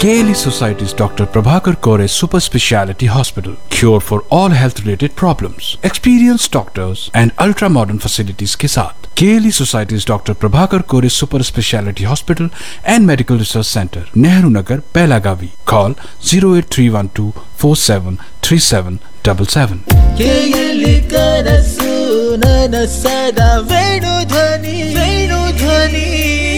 KLE Society's Dr. Prabhakar Kore Super Speciality Hospital. Cure for all health related problems. Experienced doctors and ultra modern facilities के साथ KLE Society's Dr. Prabhakar Kore Super Speciality Hospital and Medical Research Center, Nehru Nagar, Pelagavi. Call 08312 473777. ಕೇಯಲಿ ಕನಸು ನನಸದ ವೇಣು ಧ್ವನಿ ವೇಣು ಧ್ವನಿ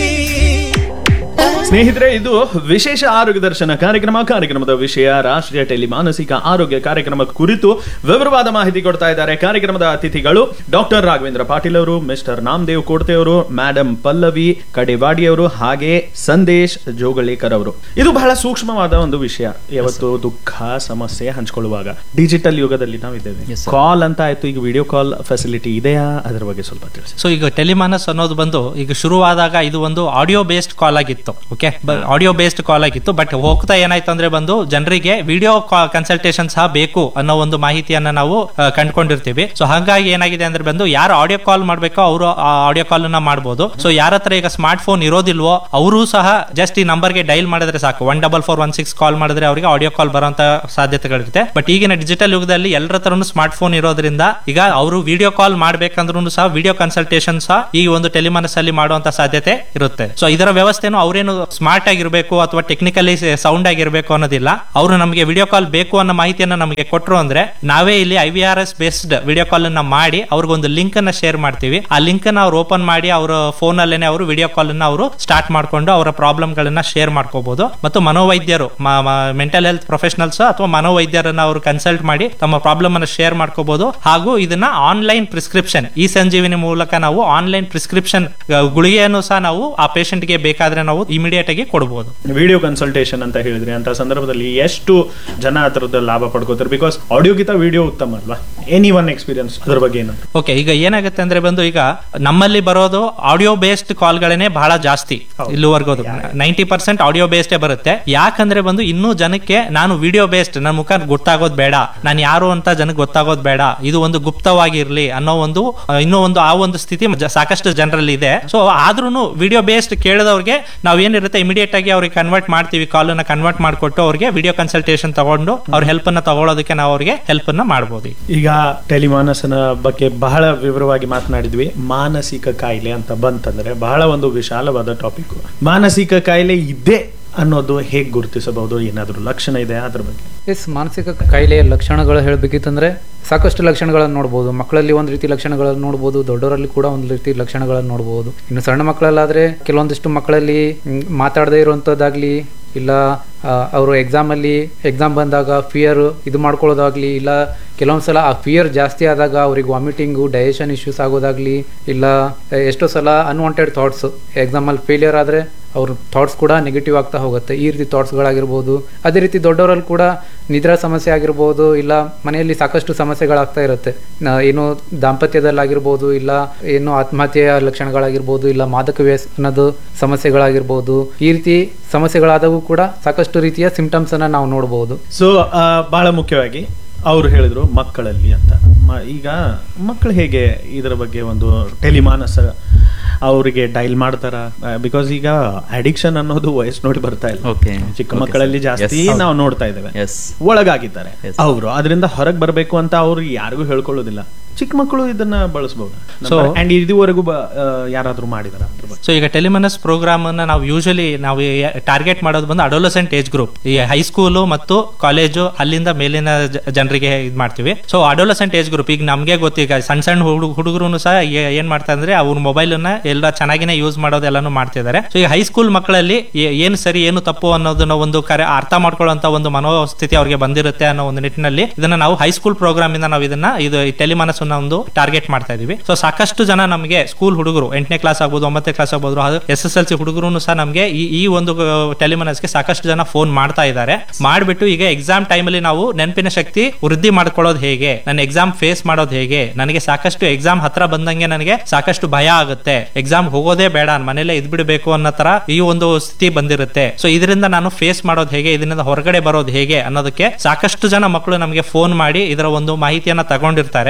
ಸ್ನೇಹಿತರೆ ಇದು ವಿಶೇಷ ಆರೋಗ್ಯ ದರ್ಶನ ಕಾರ್ಯಕ್ರಮ ಕಾರ್ಯಕ್ರಮದ ವಿಷಯ ರಾಷ್ಟ್ರೀಯ ಟೆಲಿ ಮಾನಸಿಕ ಆರೋಗ್ಯ ಕಾರ್ಯಕ್ರಮ ಕುರಿತು ವಿವರವಾದ ಮಾಹಿತಿ ಕೊಡ್ತಾ ಇದ್ದಾರೆ ಕಾರ್ಯಕ್ರಮದ ಅತಿಥಿಗಳು ಡಾಕ್ಟರ್ ರಾಘವೇಂದ್ರ ಪಾಟೀಲ್ ಅವರು ಮಿಸ್ಟರ್ ನಾಮದೇವ್ ಕೋಡ್ತೆ ಅವರು ಮೇಡಮ್ ಪಲ್ಲವಿ ಕಡೆವಾಡಿ ಅವರು ಹಾಗೆ ಸಂದೇಶ್ ಜೋಗಳೇಕರ್ ಅವರು ಇದು ಬಹಳ ಸೂಕ್ಷ್ಮವಾದ ಒಂದು ವಿಷಯ ಯಾವತ್ತು ದುಃಖ ಸಮಸ್ಯೆ ಹಂಚ್ಕೊಳ್ಳುವಾಗ ಡಿಜಿಟಲ್ ಯುಗದಲ್ಲಿ ನಾವು ಇದ್ದೇವೆ Yes, sir. ಕಾಲ್ ಅಂತ ಆಯ್ತು ಈಗ ವಿಡಿಯೋ ಕಾಲ್ ಫೆಸಿಲಿಟಿ ಇದೆಯಾ ಅದರ ಬಗ್ಗೆ ಸ್ವಲ್ಪ ತಿಳಿಸಿ ಸೊ ಈಗ ಟೆಲಿಮಾನಸ್ ಅನ್ನೋದು ಬಂದು ಈಗ ಶುರುವಾದಾಗ ಇದು ಒಂದು ಆಡಿಯೋ ಬೇಸ್ಡ್ ಕಾಲ್ ಆಗಿತ್ತು ಓಕೆ ಆಡಿಯೋ ಬೇಸ್ಡ್ ಕಾಲ್ ಆಗಿತ್ತು ಬಟ್ ಹೋಗ್ತಾ ಏನಾಯ್ತು ಅಂದ್ರೆ ಬಂದು ಜನರಿಗೆ ವಿಡಿಯೋ ಕನ್ಸಲ್ಟೇಷನ್ ಸಹ ಬೇಕು ಅನ್ನೋ ಒಂದು ಮಾಹಿತಿಯನ್ನ ನಾವು ಆ, ಕಂಡ್ಕೊಂಡಿರ್ತೀವಿ ಸೊ ಹಾಗಾಗಿ ಏನಾಗಿದೆ ಅಂದ್ರೆ ಬಂದು ಯಾರು ಆಡಿಯೋ ಕಾಲ್ ಮಾಡ್ಬೇಕೋ ಅವರು ಆಡಿಯೋ ಕಾಲ್ ಅನ್ನ ಮಾಡಬಹುದು ಸೊ ಯಾರ ಹತ್ರ ಈಗ ಸ್ಮಾರ್ಟ್ ಫೋನ್ ಇರೋದಿಲ್ವೋ ಅವರು ಸಹ ಜಸ್ಟ್ ಈ ನಂಬರ್ಗೆ ಡೈಲ್ ಮಾಡಿದ್ರೆ ಸಾಕು one double four one six call ಮಾಡಿದ್ರೆ ಅವರಿಗೆ ಆಡಿಯೋ ಕಾಲ್ ಬರುವಂತ ಸಾಧ್ಯತೆಗಳಿರುತ್ತೆ ಬಟ್ ಈಗಿನ ಡಿಜಿಟಲ್ ಯುಗದಲ್ಲಿ ಎಲ್ಲರ ಹತ್ರನು ಸ್ಮಾರ್ಟ್ ಫೋನ್ ಇರೋದ್ರಿಂದ ಈಗ ಅವರು ವಿಡಿಯೋ ಕಾಲ್ ಮಾಡ್ಬೇಕಂದ್ರೂ ಸಹ ವಿಡಿಯೋ ಕನ್ಸಲ್ಟೇಷನ್ ಸಹ ಈ ಒಂದು ಟೆಲಿಮಾನಸ್ ಅಲ್ಲಿ ಮಾಡುವಂತ ಸಾಧ್ಯತೆ ಇರುತ್ತೆ ಸೊ ಇದರ ವ್ಯವಸ್ಥೆನು ಅವರೇನು ಸ್ಮಾರ್ಟ್ ಆಗಿರ್ಬೇಕು ಅಥವಾ ಟೆಕ್ನಿಕಲಿ ಸೌಂಡ್ ಆಗಿರ್ಬೇಕು ಅನ್ನೋದಿಲ್ಲ ಅವರು ನಮಗೆ ವಿಡಿಯೋ ಕಾಲ್ ಬೇಕು ಅನ್ನೋ ಮಾಹಿತಿಯನ್ನ ನಮಗೆ ಕೊಟ್ಟರು ಅಂದ್ರೆ ನಾವೇ ಇಲ್ಲಿ I V R S based video call ಅನ್ನ ಮಾಡಿ ಅವ್ರಿಗೊಂದು ಲಿಂಕ್ ಅನ್ನ ಶೇರ್ ಮಾಡ್ತೀವಿ ಆ ಲಿಂಕ್ ಅನ್ನ ಅವ್ರು ಓಪನ್ ಮಾಡಿ ಅವರ ಫೋನ್ ಅಲ್ಲೇನೆ ಅವರು ವಿಡಿಯೋ ಕಾಲ್ ಅನ್ನ ಅವರು ಸ್ಟಾರ್ಟ್ ಮಾಡ್ಕೊಂಡು ಅವರ ಪ್ರಾಬ್ಲಮ್ ಗಳನ್ನ ಶೇರ್ ಮಾಡ್ಕೋಬಹುದು ಮತ್ತು ಮನೋವೈದ್ಯರು ಮೆಂಟಲ್ ಹೆಲ್ತ್ ಪ್ರೊಫೆಷನಲ್ಸ್ ಅಥವಾ ಮನೋವೈದ್ಯರನ್ನ ಅವರು ಕನ್ಸಲ್ಟ್ ಮಾಡಿ ತಮ್ಮ ಪ್ರಾಬ್ಲಮ್ ಅನ್ನು ಶೇರ್ ಮಾಡ್ಕೋಬಹುದು ಹಾಗೂ ಇದನ್ನ ಆನ್ಲೈನ್ ಪ್ರಿಸ್ಕ್ರಿಪ್ಷನ್ ಈ ಸಂಜೀವಿನಿ ಮೂಲಕ ನಾವು ಆನ್ಲೈನ್ ಪ್ರಿಸ್ಕ್ರಿಪ್ಷನ್ ಗುಳಿಗೆಯನ್ನು ಸಹ ನಾವು ಆ patient ಗೆ ಬೇಕಾದ್ರೆ ನಾವು ಇಮಿಡಿಯೇಟ್ ಆಗಿ ಕೊಡಬಹುದು ವಿಡಿಯೋ ಕನ್ಸಲ್ಟೇಷನ್ ಅಂತ ಹೇಳಿದ್ರಿ ಅಂತ ಸಂದರ್ಭದಲ್ಲಿ ಎಷ್ಟು ಜನ ಅದರದ ಲಾಭ ಪಡ್ಕೋತಾರೆ ಬಿಕಾಸ್ ಆಡಿಯೋಗಿಂತ ವಿಡಿಯೋ ಉತ್ತಮ ಅಲ್ವಾ ಎನಿ ಒನ್ ಎಕ್ಸ್ಪೀರಿಯನ್ಸ್ ಅದ್ರ ಬಗ್ಗೆ ಏನು ಓಕೆ ಈಗ ಏನಾಗುತ್ತೆ ಅಂದ್ರೆ ಬಂದು ಈಗ ನಮ್ಮಲ್ಲಿ ಬರೋದು ಆಡಿಯೋ ಬೇಸ್ಡ್ ಕಾಲ್ಗಳೇನೆ ಬಹಳ ಜಾಸ್ತಿ ಇಲ್ಲಿವರೆಗೂ ನೈಂಟಿ ಪರ್ಸೆಂಟ್ ಆಡಿಯೋ ಬೇಸ್ಡ್ ಬರುತ್ತೆ ಯಾಕಂದ್ರೆ ಬಂದು ಇನ್ನೂ ಜನಕ್ಕೆ ನಾನು ವಿಡಿಯೋ ಬೇಸ್ಡ್ ನನ್ನ ಮುಖ ಗೊತ್ತಾಗೋದು ಬೇಡ ನಾನು ಯಾರು ಅಂತ ಜನಕ್ಕೆ ಗೊತ್ತಾಗೋದು ಬೇಡ ಇದು ಒಂದು ಗುಪ್ತವಾಗಿರ್ಲಿ ಅನ್ನೋ ಒಂದು ಆ, ಇನ್ನೂ ಒಂದು ಆ ಒಂದು ಸ್ಥಿತಿ ಜ- ಸಾಕಷ್ಟು ಜನರಲ್ಲಿ ಇದೆ ಸೊ ಆದ್ರೂ ವಿಡಿಯೋ ಬೇಸ್ಡ್ ಕೇಳಿದವ್ರಿಗೆ ನಾವು ಏನಿರುತ್ತೆ ಇಮಿಡಿಯೇಟ್ ಆಗಿ ಅವ್ರಿಗೆ ಕನ್ವರ್ಟ್ ಮಾಡ್ತೀವಿ ಕಾಲ್ ಅನ್ನ ಕನ್ವರ್ಟ್ ಮಾಡಿಕೊಟ್ಟು ಅವ್ರಿಗೆ ವಿಡಿಯೋ ಕನ್ಸಲ್ಟೇಷನ್ ತಗೊಂಡು ಅವ್ರ ಹೆಲ್ಪ್ ಅನ್ನ ತಗೊಳ್ಳೋದಕ್ಕೆ ನಾವು ಅವ್ರಿಗೆ ಹೆಲ್ಪ್ ಅನ್ನ ಮಾಡಬಹುದು ಈಗ ಟೆಲಿಮಾನಸನ ಬಗ್ಗೆ ಬಹಳ ವಿವರವಾಗಿ ಮಾತನಾಡಿದ್ವಿ ಮಾನಸಿಕ ಕಾಯಿಲೆ ಅಂತ ಬಂತಂದ್ರೆ ಬಹಳ ಒಂದು ವಿಶಾಲವಾದ ಟಾಪಿಕ್ ಮಾನಸಿಕ ಕಾಯಿಲೆ ಇದೆ ಅನ್ನೋದು ಹೇಗೆ ಗುರುತಿಸಬಹುದು ಏನಾದರೂ ಲಕ್ಷಣ ಇದೆ ಅದ್ರ ಬಗ್ಗೆ ಎಸ್ ಮಾನಸಿಕ ಕಾಯಿಲೆಯ ಲಕ್ಷಣಗಳು ಹೇಳಬೇಕಿತ್ತಂದ್ರೆ ಸಾಕಷ್ಟು ಲಕ್ಷಣಗಳನ್ನು ನೋಡ್ಬೋದು ಮಕ್ಕಳಲ್ಲಿ ಒಂದು ರೀತಿ ಲಕ್ಷಣಗಳನ್ನು ನೋಡ್ಬೋದು ದೊಡ್ಡವರಲ್ಲಿ ಕೂಡ ಒಂದು ರೀತಿ ಲಕ್ಷಣಗಳನ್ನು ನೋಡ್ಬೋದು ಇನ್ನು ಸಣ್ಣ ಮಕ್ಕಳಲ್ಲಾದ್ರೆ ಕೆಲವೊಂದಿಷ್ಟು ಮಕ್ಕಳಲ್ಲಿ ಮ್, ಮಾತಾಡದೇ ಇರುವಂಥದ್ದಾಗ್ಲಿ ಇಲ್ಲ ಅವರು ಎಕ್ಸಾಮಲ್ಲಿ ಎಕ್ಸಾಮ್ ಬಂದಾಗ ಫಿಯರ್ ಇದು ಮಾಡ್ಕೊಳ್ಳೋದಾಗ್ಲಿ ಇಲ್ಲ ಕೆಲವೊಂದು ಸಲ ಆ ಫಿಯರ್ ಜಾಸ್ತಿ ಆದಾಗ ಅವ್ರಿಗೆ ವಾಮಿಟಿಂಗು ಡೈಜೆಷನ್ ಇಶ್ಯೂಸ್ ಆಗೋದಾಗ್ಲಿ ಇಲ್ಲ ಆ, ಎಷ್ಟೋ ಸಲ ಅನ್ವಾಂಟೆಡ್ ಥಾಟ್ಸ್ ಎಕ್ಸಾಮಲ್ಲಿ ಫೇಲಿಯರ್ ಆದರೆ ಅವ್ರ ಥಾಟ್ಸ್ ಕೂಡ ನೆಗೆಟಿವ್ ಆಗ್ತಾ ಹೋಗುತ್ತೆ ಈ ರೀತಿ ಥಾಟ್ಸ್ಗಳಾಗಿರ್ಬೋದು ಅದೇ ರೀತಿ ದೊಡ್ಡವರಲ್ಲಿ ಕೂಡ ನಿದ್ರಾ ಸಮಸ್ಯೆ ಆಗಿರ್ಬೋದು ಇಲ್ಲ ಮನೆಯಲ್ಲಿ ಸಾಕಷ್ಟು ಸಮಸ್ಯೆಗಳಾಗ್ತಾ ಇರುತ್ತೆ ನ- ಏನು ದಾಂಪತ್ಯದಲ್ಲಾಗಿರ್ಬೋದು ಇಲ್ಲ ಏನು ಆತ್ಮಹತ್ಯೆಯ ಲಕ್ಷಣಗಳಾಗಿರ್ಬೋದು ಇಲ್ಲ ಮಾದಕ ವ್ಯಸನದ ಸಮಸ್ಯೆಗಳಾಗಿರ್ಬೋದು ಈ ರೀತಿ ಸಮಸ್ಯೆಗಳಾದವು ಕೂಡ ಸಾಕಷ್ಟು ರೀತಿಯ ಸಿಂಪ್ಟಮ್ಸ್ ಅನ್ನ ನಾವು ನೋಡಬಹುದು ಸೊ ಬಹಳ ಮುಖ್ಯವಾಗಿ ಅವರು ಹೇಳಿದ್ರು ಮಕ್ಕಳಲ್ಲಿ ಅಂತ ಮ- ಈಗ ಮಕ್ಕಳು ಹೇಗೆ ಇದರ ಬಗ್ಗೆ ಒಂದು ಟೆಲಿಮಾನಸ ಅವರಿಗೆ ಡೈಲ್ ಮಾಡ್ತಾರ ಬಿಕಾಸ್ ಈಗ ಅಡಿಕ್ಷನ್ ಅನ್ನೋದು ವಯಸ್ಸು ನೋಡಿ ಬರ್ತಾ ಇಲ್ಲ Okay. ಚಿಕ್ಕ Okay, ಮಕ್ಕಳಲ್ಲಿ sir. ಜಾಸ್ತಿ Yes. ನಾವು ನೋಡ್ತಾ ಇದ್ದೇವೆ Yes. ಒಳಗಾಗಿದ್ದಾರೆ Yes. ಅವರು ಅದರಿಂದ ಹೊರಗೆ ಬರಬೇಕು ಅಂತ ಅವ್ರು ಯಾರಿಗೂ ಹೇಳ್ಕೊಳ್ಳೋದಿಲ್ಲ ಚಿಕ್ಕ ಮಕ್ಕಳು ಇದನ್ನ ಬಳಸಬಹುದು So- ಅಂಡ್ ಇದುವರೆಗೂ ಬ- ಆ, ಯಾರಾದ್ರೂ ಮಾಡಿದಾರ ಅದ್ರ ಬಗ್ಗೆ ಸೊ ಈಗ ಟೆಲಿಮನಸ್ ಪ್ರೋಗ್ರಾಮ್ ಅನ್ನ ನಾವು ಯೂಶಲಿ ನಾವು ಟಾರ್ಗೆಟ್ ಮಾಡೋದು ಬಂದು ಅಡೋಲಸೆಂಟ್ ಏಜ್ ಗ್ರೂಪ್ ಈ ಹೈಸ್ಕೂಲು ಮತ್ತು ಕಾಲೇಜು ಅಲ್ಲಿಂದ ಮೇಲಿನ ಜ- ಜನರಿಗೆ ಇದು ಮಾಡ್ತೀವಿ ಸೊ ಅಡೋಲಸೆಂಟ್ ಏಜ್ ಗ್ರೂಪ್ ಈಗ ನಮಗೆ ಗೊತ್ತೀಗ ಸಣ್ಣ ಸಣ್ಣ ಹುಡುಗ ಹುಡುಗರು ಸಹ ಏ- ಏನ್ ಮಾಡ್ತಾ ಅಂದ್ರೆ ಅವ್ರ ಮೊಬೈಲ್ ಅನ್ನ ಎಲ್ಲ ಚೆನ್ನಾಗಿನೇ ಯೂಸ್ ಮಾಡೋದೆಲ್ಲಾನು ಮಾಡ್ತಿದ್ದಾರೆ ಸೊ ಈ ಹೈಸ್ಕೂಲ್ ಮಕ್ಕಳಲ್ಲಿ ಏ- ಏನು ಸರಿ ಏನು ತಪ್ಪು ಅನ್ನೋದನ್ನ ಒಂದು ಕರೆ ಅರ್ಥ ಮಾಡ್ಕೊಳ್ಳುವಂತ ಒಂದು ಮನೋಸ್ಥಿತಿ ಅವ್ರಿಗೆ ಬಂದಿರುತ್ತೆ ಅನ್ನೋ ಒಂದು ನಿಟ್ಟಿನಲ್ಲಿ ಇದನ್ನ ನಾವು ಹೈಸ್ಕೂಲ್ ಪ್ರೋಗ್ರಾಮ್ ಇಂದ ನಾವು ಇದನ್ನ ಇದು ಟೆಲಿಮನಸ್ ಒಂದು ಟಾರ್ಗೆಟ್ ಮಾಡ್ತಾ ಇದೀವಿ ಸೊ ಸಾಕಷ್ಟು ಜನ ನಮಗೆ ಸ್ಕೂಲ್ ಹುಡುಗರು ಎಂಟನೇ ಕ್ಲಾಸ್ ಆಗ್ಬೋದು ಒಂಬತ್ತನೇ ಕ್ಲಾಸ್ ಆಗ್ಬೋದು ಎಸ್ ಎಸ್ ಎಲ್ ಸಿ ಹುಡುಗರು ಸಹ ನಮಗೆ ಈ ಈ ಒಂದು ಟೆಲಿಮನಸ್ಗೆ ಸಾಕಷ್ಟು ಜನ ಫೋನ್ ಮಾಡ್ತಾ ಇದ್ದಾರೆ ಮಾಡ್ಬಿಟ್ಟು ಈಗ ಎಕ್ಸಾಮ್ ಟೈಮಲ್ಲಿ ನಾವು ನೆನಪಿನ ಶಕ್ತಿ ವೃದ್ಧಿ ಮಾಡ್ಕೊಳ್ಳೋದು ಹೇಗೆ ನನ್ನ ಎಕ್ಸಾಮ್ ಫೇಸ್ ಮಾಡೋದು ಹೇಗೆ ನನಗೆ ಸಾಕಷ್ಟು ಎಕ್ಸಾಮ್ ಹತ್ರ ಬಂದಂಗೆ ನನಗೆ ಸಾಕಷ್ಟು ಭಯ ಆಗುತ್ತೆ ಎಕ್ಸಾಮ್ ಹೋಗೋದೇ ಬೇಡ ನಾನ್ ಮನೇಲೆ ಇದ್ಬಿಡ್ಬೇಕು ಅನ್ನೋ ತರ ಈ ಒಂದು ಸ್ಥಿತಿ ಬಂದಿರುತ್ತೆ ಸೊ ಇದರಿಂದ ನಾನು ಫೇಸ್ ಮಾಡೋದು ಹೇಗೆ ಇದರಿಂದ ಹೊರಗಡೆ ಬರೋದು ಹೇಗೆ ಅನ್ನೋದಕ್ಕೆ ಸಾಕಷ್ಟು ಜನ ಮಕ್ಕಳು ನಮಗೆ ಫೋನ್ ಮಾಡಿ ಇದರ ಒಂದು ಮಾಹಿತಿಯನ್ನ ತಗೊಂಡಿರ್ತಾರೆ ಸೊ ಈ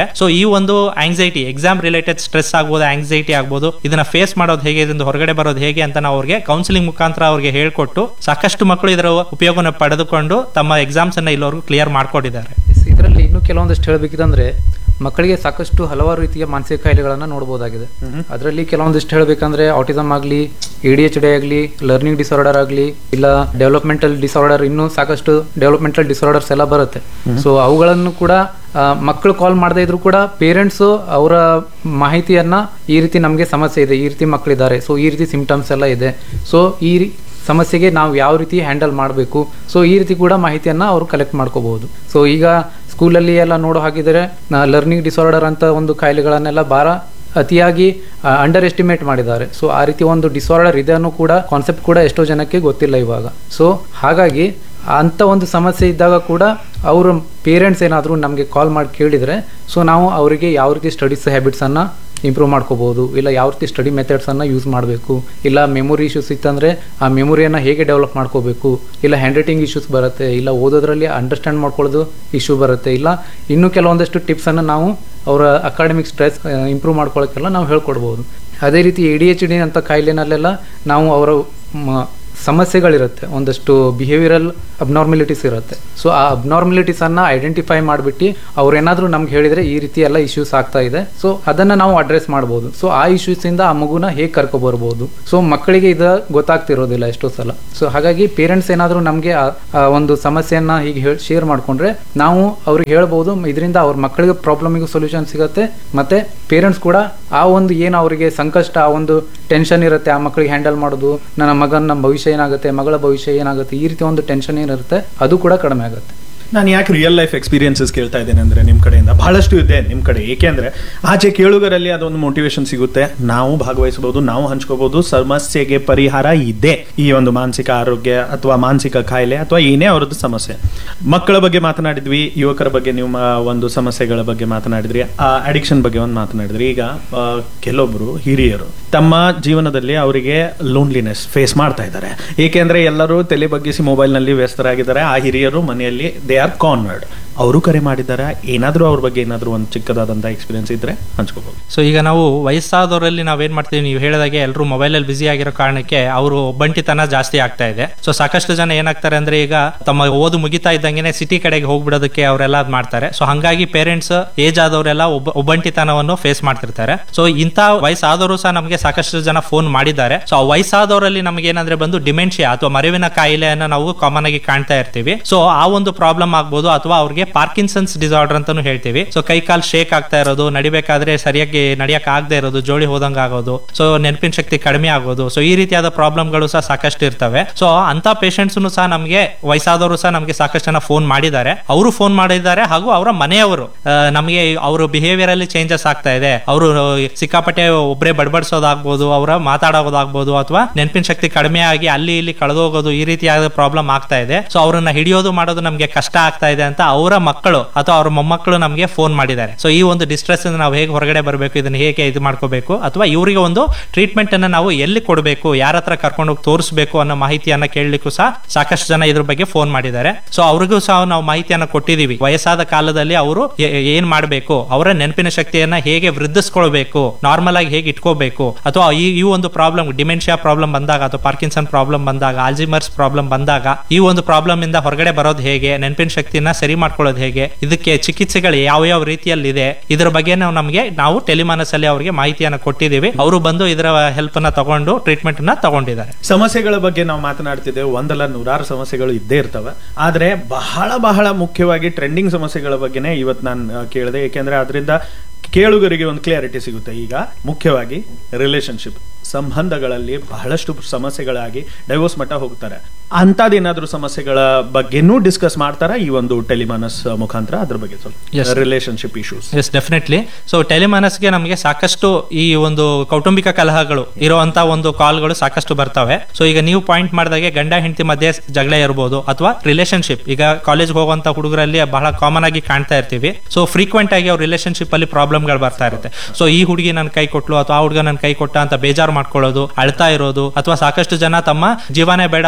ಒಂದು ಆಂಗ್ಸೈಟಿ ಎಕ್ಸಾಮ್ ರಿಲೇಟೆಡ್ ಸ್ಟ್ರೆಸ್ ಆಗ್ಬೋದು ಆಂಗ್ಸೈಟಿ ಆಗ್ಬೋದು ಇದನ್ನ ಫೇಸ್ ಮಾಡೋದು ಹೇಗೆ ಇದರಿಂದ ಹೊರಗಡೆ ಬರೋದು ಹೇಗೆ ಅಂತ ನಾವು ಅವ್ರಿಗೆ ಕೌನ್ಸಿಲಿಂಗ್ ಮುಖಾಂತರ ಅವ್ರಿಗೆ ಹೇಳ್ಕೊಟ್ಟು ಸಾಕಷ್ಟು ಮಕ್ಕಳು ಇದರ ಉಪಯೋಗನ ಪಡೆದುಕೊಂಡು ತಮ್ಮ ಎಕ್ಸಾಮ್ಸ್ ಅನ್ನ ಇಲ್ಲಿವರೆಗೂ ಕ್ಲಿಯರ್ ಮಾಡ್ಕೊಂಡಿದ್ದಾರೆ ಇದರಲ್ಲಿ ಇನ್ನೂ ಕೆಲವೊಂದಷ್ಟು ಹೇಳಬೇಕಿದಂದ್ರೆ ಮಕ್ಕಳಿಗೆ ಸಾಕಷ್ಟು ಹಲವಾರು ರೀತಿಯ ಮಾನಸಿಕ ಕಾಯಿಲೆಗಳನ್ನ ನೋಡಬಹುದಾಗಿದೆ ಅದರಲ್ಲಿ ಕೆಲವೊಂದಿಷ್ಟು ಹೇಳಬೇಕಂದ್ರೆ ಆಟಿಸಮ್ ಆಗಲಿ ಎ ಡಿ ಎಚ್ ಡಿ ಆಗಲಿ ಲರ್ನಿಂಗ್ ಡಿಸಾರ್ಡರ್ ಆಗಲಿ ಇಲ್ಲ ಡೆವಲಪ್ಮೆಂಟಲ್ ಡಿಸಾರ್ಡರ್ ಇನ್ನೂ ಸಾಕಷ್ಟು ಡೆವಲಪ್ಮೆಂಟಲ್ ಡಿಸಾರ್ಡರ್ಸ್ ಎಲ್ಲ ಬರುತ್ತೆ ಸೊ ಅವುಗಳನ್ನು ಕೂಡ ಆ, ಮಕ್ಕಳು ಕಾಲ್ ಮಾಡದೇ ಇದ್ರು ಕೂಡ ಪೇರೆಂಟ್ಸು ಅವರ ಮಾಹಿತಿಯನ್ನ ಈ ರೀತಿ ನಮಗೆ ಸಮಸ್ಯೆ ಇದೆ ಈ ರೀತಿ ಮಕ್ಕಳಿದ್ದಾರೆ ಸೊ ಈ ರೀತಿ ಸಿಂಪ್ಟಮ್ಸ್ ಎಲ್ಲ ಇದೆ ಸೊ ಈ ರೀ- ಸಮಸ್ಯೆಗೆ ನಾವು ಯಾವ ರೀತಿ ಹ್ಯಾಂಡಲ್ ಮಾಡಬೇಕು ಸೊ ಈ ರೀತಿ ಕೂಡ ಮಾಹಿತಿಯನ್ನ ಅವರು ಕಲೆಕ್ಟ್ ಮಾಡ್ಕೋಬಹುದು ಸೊ ಈಗ ಸ್ಕೂಲಲ್ಲಿ ಎಲ್ಲ ನೋಡೋ ಹಾಗಿದ್ರೆ ಲರ್ನಿಂಗ್ ಡಿಸಾರ್ಡರ್ ಅಂತ ಒಂದು ಕಾಯಿಲೆಗಳನ್ನೆಲ್ಲ ಬಾರ ಅತಿಯಾಗಿ ಅಂಡರ್ ಎಸ್ಟಿಮೇಟ್ ಮಾಡಿದ್ದಾರೆ ಸೊ ಆ ರೀತಿ ಒಂದು ಡಿಸಾರ್ಡರ್ ಇದೆ ಅನ್ನೋ ಕೂಡ ಕಾನ್ಸೆಪ್ಟ್ ಕೂಡ ಎಷ್ಟೋ ಜನಕ್ಕೆ ಗೊತ್ತಿಲ್ಲ ಇವಾಗ ಸೊ ಹಾಗಾಗಿ ಅಂಥ ಒಂದು ಸಮಸ್ಯೆ ಇದ್ದಾಗ ಕೂಡ ಅವ್ರ ಪೇರೆಂಟ್ಸ್ ಏನಾದರೂ ನಮಗೆ ಕಾಲ್ ಮಾಡಿ ಕೇಳಿದರೆ ಸೊ ನಾವು ಅವರಿಗೆ ಯಾವ ರೀತಿ ಸ್ಟಡೀಸ್ ಹ್ಯಾಬಿಟ್ಸನ್ನು ಇಂಪ್ರೂವ್ ಮಾಡ್ಕೋಬಹುದು ಇಲ್ಲ ಯಾವ ರೀತಿ ಸ್ಟಡಿ ಮೆಥಡ್ಸನ್ನು ಯೂಸ್ ಮಾಡಬೇಕು ಇಲ್ಲ ಮೆಮೊರಿ ಇಶ್ಯೂಸ್ ಇತ್ತಂದರೆ ಆ ಮೆಮೊರಿಯನ್ನು ಹೇಗೆ ಡೆವಲಪ್ ಮಾಡ್ಕೋಬೇಕು ಇಲ್ಲ ಹ್ಯಾಂಡ್ ರೈಟಿಂಗ್ ಇಶ್ಯೂಸ್ ಬರುತ್ತೆ ಇಲ್ಲ ಓದೋದ್ರಲ್ಲಿ ಅಂಡರ್ಸ್ಟ್ಯಾಂಡ್ ಮಾಡ್ಕೊಳ್ಳೋದು ಇಶ್ಯೂ ಬರುತ್ತೆ ಇಲ್ಲ ಇನ್ನೂ ಕೆಲವೊಂದಷ್ಟು ಟಿಪ್ಸನ್ನು ನಾವು ಅವರ ಅಕಾಡೆಮಿಕ್ ಸ್ಟ್ರೆಸ್ ಇಂಪ್ರೂವ್ ಮಾಡ್ಕೊಳ್ಳೋಕ್ಕೆಲ್ಲ ನಾವು ಹೇಳ್ಕೊಡ್ಬೋದು ಅದೇ ರೀತಿ ಎ ಡಿ ಎಚ್ ಡಿ ಅಂತ ಕಾಯಿಲೆನಲ್ಲೆಲ್ಲ ನಾವು ಅವರ ಮ- ಸಮಸ್ಯೆಗಳಿರುತ್ತೆ ಒಂದಷ್ಟು ಬಿಹೇವಿಯರಲ್ ಅಬ್ನಾರ್ಮಿಲಿಟೀಸ್ ಇರುತ್ತೆ ಸೊ ಆ ಅಬ್ನಾರ್ಮಿಲಿಟೀಸ್ ಅನ್ನ ಐಡೆಂಟಿಫೈ ಮಾಡಿಬಿಟ್ಟು ಅವ್ರೇನಾದ್ರೂ ನಮ್ಗೆ ಹೇಳಿದ್ರೆ ಈ ರೀತಿ ಎಲ್ಲ ಇಶ್ಯೂಸ್ ಆಗ್ತಾ ಇದೆ ಸೊ ಅದನ್ನ ನಾವು ಅಡ್ರೆಸ್ ಮಾಡ್ಬೋದು ಸೊ ಆ ಇಶ್ಯೂಸ್ ಇಂದ ಆ ಮಗುನ ಹೇಗೆ ಕರ್ಕೊ ಬರ್ಬೋದು ಸೊ ಮಕ್ಕಳಿಗೆ ಇದು ಗೊತ್ತಾಗ್ತಿರೋದಿಲ್ಲ ಎಷ್ಟೋ ಸಲ ಸೊ ಹಾಗಾಗಿ ಪೇರೆಂಟ್ಸ್ ಏನಾದರೂ ನಮಗೆ ಒಂದು ಸಮಸ್ಯೆಯನ್ನ ಹೀಗೆ ಹೇಳಿ ಶೇರ್ ಮಾಡ್ಕೊಂಡ್ರೆ ನಾವು ಅವ್ರಿಗೆ ಹೇಳ್ಬೋದು ಇದರಿಂದ ಅವ್ರ ಮಕ್ಕಳಿಗೆ ಪ್ರಾಬ್ಲಮಿಗೂ ಸೊಲ್ಯೂಷನ್ ಸಿಗುತ್ತೆ ಮತ್ತೆ ಪೇರೆಂಟ್ಸ್ ಕೂಡ ಆ ಒಂದು ಏನು ಅವರಿಗೆ ಸಂಕಷ್ಟ ಆ ಒಂದು ಟೆನ್ಷನ್ ಇರುತ್ತೆ ಆ ಮಕ್ಕಳಿಗೆ ಹ್ಯಾಂಡಲ್ ಮಾಡೋದು ನನ್ನ ಮಗನ ಭವಿಷ್ಯ ಏನಾಗುತ್ತೆ ಮಗಳ ಭವಿಷ್ಯ ಏನಾಗುತ್ತೆ ಈ ರೀತಿ ಒಂದು ಟೆನ್ಷನ್ ಏನಿರುತ್ತೆ ಅದು ಕೂಡ ಕಡಿಮೆ ಆಗುತ್ತೆ ನಾನು ಯಾಕೆ ರಿಯಲ್ ಲೈಫ್ ಎಕ್ಸ್ಪೀರಿಯನ್ಸಸ್ ಕೇಳ್ತಾ ಇದ್ದೇನೆ ಅಂದ್ರೆ ನಿಮ್ಮ ಕಡೆಯಿಂದ ಬಹಳಷ್ಟು ಇದೆ ನಿಮ್ಮ ಕಡೆ ಏಕೆಂದ್ರೆ ಆಚೆ ಕೇಳುಗರಲ್ಲಿ ಅದೊಂದು ಮೋಟಿವೇಶನ್ ಸಿಗುತ್ತೆ ನಾವು ಭಾಗವಹಿಸಬಹುದು ನಾವು ಹಂಚ್ಕೋಬಹುದು ಸಮಸ್ಯೆಗೆ ಪರಿಹಾರ ಇದೆ ಈ ಒಂದು ಮಾನಸಿಕ ಆರೋಗ್ಯ ಅಥವಾ ಮಾನಸಿಕ ಕಾಯಿಲೆ ಅಥವಾ ಏನೇ ಅವರದ್ದು ಸಮಸ್ಯೆ ಮಕ್ಕಳ ಬಗ್ಗೆ ಮಾತನಾಡಿದ್ವಿ ಯುವಕರ ಬಗ್ಗೆ ನೀವು ಮ- ಒಂದು ಸಮಸ್ಯೆಗಳ ಬಗ್ಗೆ ಮಾತನಾಡಿದ್ರಿ ಆ ಅಡಿಕ್ಷನ್ ಬಗ್ಗೆ ಒಂದು ಮಾತನಾಡಿದ್ರಿ ಈಗ ಆ, ಕೆಲವೊಬ್ರು ಹಿರಿಯರು ತಮ್ಮ ಜೀವನದಲ್ಲಿ ಅವರಿಗೆ ಲೋನ್ಲಿನೆಸ್ ಫೇಸ್ ಮಾಡ್ತಾ ಇದ್ದಾರೆ ಏಕೆಂದ್ರೆ ಎಲ್ಲರೂ ತಲೆ ಬಗ್ಗಿಸಿ ಮೊಬೈಲ್ನಲ್ಲಿ ವ್ಯಸ್ತರಾಗಿದ್ದಾರೆ ಆ ಹಿರಿಯರು ಮನೆಯಲ್ಲಿ ದೇ ಆರ್ ಕಾರ್ನರ್ಡ್ ಅವರು ಕರೆ ಮಾಡಿದ್ದಾರೆ ಏನಾದರೂ ಅವ್ರ ಬಗ್ಗೆ ಏನಾದರೂ ಒಂದು ಚಿಕ್ಕದಾದಂಥ ಎಕ್ಸ್ಪೀರಿಯನ್ಸ್ ಇದ್ರೆ ಹಂಚ್ಕೋಬಹುದು ಸೊ ಈಗ ನಾವು ವಯಸ್ಸಾದವರಲ್ಲಿ ನಾವೇನ್ ಮಾಡ್ತೀವಿ ನೀವು ಹೇಳಿದಾಗೆ ಎಲ್ಲರೂ ಮೊಬೈಲಲ್ಲಿ ಬಿಸಿ ಆಗಿರೋ ಕಾರಣಕ್ಕೆ ಅವರು ಒಬ್ಬಂಟಿತನ ಜಾಸ್ತಿ ಆಗ್ತಾ ಇದೆ ಸೊ ಸಾಕಷ್ಟು ಜನ ಏನಾಗ್ತಾರೆ ಅಂದ್ರೆ ಈಗ ತಮ್ಮ ಓದು ಮುಗಿತಾ ಇದ್ದಂಗೆನೆ ಸಿಟಿ ಕಡೆಗೆ ಹೋಗ್ಬಿಡೋದಕ್ಕೆ ಅವರೆಲ್ಲ ಅದ್ ಮಾಡ್ತಾರೆ ಸೊ ಹಂಗಾಗಿ ಪೇರೆಂಟ್ಸ್ ಏಜ್ ಆದವರೆಲ್ಲ ಒಬ್ಬ ಒಬ್ಬಂಟಿತನವನ್ನು ಫೇಸ್ ಮಾಡ್ತಿರ್ತಾರೆ ಸೊ ಇಂಥ ವಯಸ್ಸಾದವರು ಸಹ ನಮಗೆ ಸಾಕಷ್ಟು ಜನ ಫೋನ್ ಮಾಡಿದ್ದಾರೆ ಸೊ ಆ ವಯಸ್ಸಾದವರಲ್ಲಿ ನಮಗೆ ಏನಂದ್ರೆ ಬಂದು ಡಿಮೆನ್ಷಿಯಾ ಅಥವಾ ಮರೆವಿನ ಕಾಯಿಲೆಯನ್ನ ನಾವು ಕಾಮನ್ ಆಗಿ ಕಾಣ್ತಾ ಇರ್ತೀವಿ ಸೊ ಆ ಒಂದು ಪ್ರಾಬ್ಲಮ್ ಆಗ್ಬೋದು ಅಥವಾ ಅವ್ರಿಗೆ ಪಾರ್ಕಿನ್ಸನ್ಸ್ ಡಿಸಾರ್ಡರ್ ಅಂತಾನು ಹೇಳ್ತೀವಿ ಸೊ ಕೈ ಕಾಲ್ ಶೇಕ್ ಆಗ್ತಾ ಇರೋದು ನಡಿಬೇಕಾದ್ರೆ ಸರಿಯಾಗಿ ನಡಿಯಕ್ ಆಗದೆ ಇರೋದು ಜೋಳಿ ಹೋದಂಗ ಆಗೋದು ಸೊ ನೆನಪಿನ ಶಕ್ತಿ ಕಡಿಮೆ ಆಗೋದು ಸೊ ಈ ರೀತಿಯಾದ ಪ್ರಾಬ್ಲಮ್ಗಳು ಸಹ ಸಾಕಷ್ಟು ಇರ್ತವೆ ಸೊ ಅಂತ ಪೇಷಂಟ್ಸ್ ಸಹ ನಮಗೆ ವಯಸ್ಸಾದವರು ಸಹ ನಮಗೆ ಸಾಕಷ್ಟು ಜನ ಫೋನ್ ಮಾಡಿದ್ದಾರೆ ಅವರು ಫೋನ್ ಮಾಡಿದ್ದಾರೆ ಹಾಗೂ ಅವರ ಮನೆಯವರು ಆ, ನಮಗೆ ಅವರು ಬಿಹೇವಿಯರ್ ಅಲ್ಲಿ ಚೇಂಜಸ್ ಆಗ್ತಾ ಇದೆ ಅವರು ಸಿಕ್ಕಾಪಟ್ಟೆ ಒಬ್ಬರೇ ಬಡ್ಬಡಿಸೋದಾಗ್ಬೋದು ಅವರ ಮಾತಾಡೋದಾಗ್ಬೋದು ಅಥವಾ ನೆನಪಿನ ಶಕ್ತಿ ಕಡಿಮೆ ಆಗಿ ಅಲ್ಲಿ ಇಲ್ಲಿ ಕಳೆದೋಗೋದು ಈ ರೀತಿಯಾದ ಪ್ರಾಬ್ಲಮ್ ಆಗ್ತಾ ಇದೆ ಸೊ ಅವರನ್ನ ಹಿಡಿಯೋದು ಮಾಡೋದು ನಮಗೆ ಕಷ್ಟ ಆಗ್ತಾ ಇದೆ ಅಂತ ಅವರ ಮಕ್ಕಳು ಅಥವಾ ಅವ್ರ ಮೊಮ್ಮಕ್ಕಳು ನಮಗೆ ಫೋನ್ ಮಾಡಿದ್ದಾರೆ ಸೊ ಈ ಒಂದು ಡಿಸ್ಟ್ರೆಸ್ ನಾವು ಹೇಗೆ ಹೊರಗಡೆ ಬರಬೇಕು ಇದನ್ನ ಹೇಗೆ ಇದು ಮಾಡ್ಕೋಬೇಕು ಅಥವಾ ಇವರಿಗೆ ಒಂದು ಟ್ರೀಟ್ಮೆಂಟ್ ಅನ್ನ ನಾವು ಎಲ್ಲಿ ಕೊಡಬೇಕು ಯಾರ ಹತ್ರ ಕರ್ಕೊಂಡು ಹೋಗಿ ತೋರಿಸಬೇಕು ಅನ್ನೋ ಮಾಹಿತಿಯನ್ನ ಕೇಳಲಿಕ್ಕೂ ಸಹ ಸಾಕಷ್ಟು ಜನ ಇದ್ರ ಬಗ್ಗೆ ಫೋನ್ ಮಾಡಿದ್ದಾರೆ ಸೊ ಅವ್ರಿಗೂ ಸಹ ನಾವು ಮಾಹಿತಿಯನ್ನ ಕೊಟ್ಟಿದೀವಿ ವಯಸ್ಸಾದ ಕಾಲದಲ್ಲಿ ಅವರು ಏನ್ ಮಾಡಬೇಕು ಅವರ ನೆನಪಿನ ಶಕ್ತಿಯನ್ನ ಹೇಗೆ ವೃದ್ಧಿಸ್ಕೊಳ್ಬೇಕು ನಾರ್ಮಲ್ ಆಗಿ ಹೇಗೆ ಇಟ್ಕೋಬೇಕು ಅಥವಾ ಈ ಈ ಒಂದು ಪ್ರಾಬ್ಲಮ್ ಡಿಮೆನ್ಷಿಯಾ ಪ್ರಾಬ್ಲಮ್ ಬಂದಾಗ ಅಥವಾ ಪಾರ್ಕಿನ್ಸನ್ ಪ್ರಾಬ್ಲಮ್ ಬಂದಾಗ ಆಲ್ಜಿಮರ್ಸ್ ಪ್ರಾಬ್ಲಮ್ ಬಂದಾಗ ಈ ಒಂದು ಪ್ರಾಬ್ಲಮ್ ಇಂದ ಹೊರಗಡೆ ಬರೋದು ಹೇಗೆ ನೆನಪಿನ ಶಕ್ತಿನ ಸರಿ ಮಾಡ್ಕೊಳ್ಳೋದು ಹೇಗೆ ಇದಕ್ಕೆ ಚಿಕಿತ್ಸೆಗಳು ಯಾವ ಯಾವ ರೀತಿಯಲ್ಲಿ ಇದೆ ಇದರ ಬಗ್ಗೆ ನಾವು ನಮಗೆ ನಾವು ಟೆಲಿಮಾನಸ್ ಅಲ್ಲಿ ಅವರಿಗೆ ಮಾಹಿತಿಯನ್ನ ಕೊಟ್ಟಿದ್ದೀವಿ ಅವರು ಬಂದು ಇದರ ಹೆಲ್ಪ್ ನ ತಗೊಂಡು ಟ್ರೀಟ್ಮೆಂಟ್ ನ ತಗೊಂಡಿದ್ದಾರೆ ಸಮಸ್ಯೆಗಳ ಬಗ್ಗೆ ನಾವು ಮಾತನಾಡ್ತಿದ್ದೇವೆ ಒಂದಲ್ಲ ನೂರಾರು ಸಮಸ್ಯೆಗಳು ಇದ್ದೇ ಇರ್ತವೆ ಆದ್ರೆ ಬಹಳ ಬಹಳ ಮುಖ್ಯವಾಗಿ ಟ್ರೆಂಡಿಂಗ್ ಸಮಸ್ಯೆಗಳ ಬಗ್ಗೆನೇ ಇವತ್ತು ನಾನು ಕೇಳಿದೆ ಏಕೆಂದ್ರೆ ಅದರಿಂದ ಕೇಳುಗರಿಗೆ ಒಂದು ಕ್ಲಿಯಾರಿಟಿ ಸಿಗುತ್ತೆ ಈಗ ಮುಖ್ಯವಾಗಿ ರಿಲೇಶನ್ಶಿಪ್ ಸಂಬಂಧಗಳಲ್ಲಿ ಬಹಳಷ್ಟು ಸಮಸ್ಯೆಗಳಾಗಿ ಡೈವೋರ್ಸ್ ಮಟ್ಟ ಹೋಗ್ತಾರೆ ಅಂಥದ್ದೇನಾದ್ರೂ ಸಮಸ್ಯೆಗಳ ಬಗ್ಗೆನೂ ಡಿಸ್ಕಸ್ ಮಾಡ್ತಾರ ಈ ಒಂದು ಟೆಲಿಮಾನಸ್ ಮುಖಾಂತರ ಅದ್ರ ಬಗ್ಗೆ Yes. ಸ್ವಲ್ಪ relationship issues yes definitely so ಟೆಲಿಮಾನಸ್ಗೆ ನಮಗೆ ಸಾಕಷ್ಟು ಈ ಒಂದು ಕೌಟುಂಬಿಕ ಕಲಹಗಳು ಇರುವಂತ ಒಂದು ಕಾಲ್ಗಳು ಸಾಕಷ್ಟು ಬರ್ತವೆ ಸೊ ಈಗ ನೀವು ಪಾಯಿಂಟ್ ಮಾಡಿದಾಗೆ ಗಂಡ ಹೆಂಡತಿ ಮಧ್ಯೆ ಜಗಳ ಇರಬಹುದು ಅಥವಾ ರಿಲೇಶನ್ಶಿಪ್ ಈಗ ಕಾಲೇಜ್ ಹೋಗುವಂತ ಹುಡುಗರಲ್ಲಿ ಬಹಳ ಕಾಮನ್ ಆಗಿ ಕಾಣ್ತಾ ಇರ್ತೀವಿ ಸೊ ಫ್ರೀಕ್ವೆಂಟ್ ಆಗಿ ಅವ್ರ ರಿಲೇಶನ್ಶಿಪ್ ಅಲ್ಲಿ ಪ್ರಾಬ್ಲಮ್ಗಳು ಬರ್ತಾ ಇರುತ್ತೆ ಸೊ ಈ ಹುಡುಗಿ ನನ್ನ ಕೈ ಕೊಟ್ಲು ಅಥವಾ ಆ ಹುಡುಗ ನನ್ನ ಕೈ ಕೊಟ್ಟ ಅಂತ ಬೇಜಾರು ಮಾಡ್ಕೊಳ್ಳೋದು ಅಳ್ತಾ ಇರೋದು ಅಥವಾ ಸಾಕಷ್ಟು ಜನ ತಮ್ಮ ಜೀವನೇ ಬೇಡ ಅಂತ ಲೈಫ್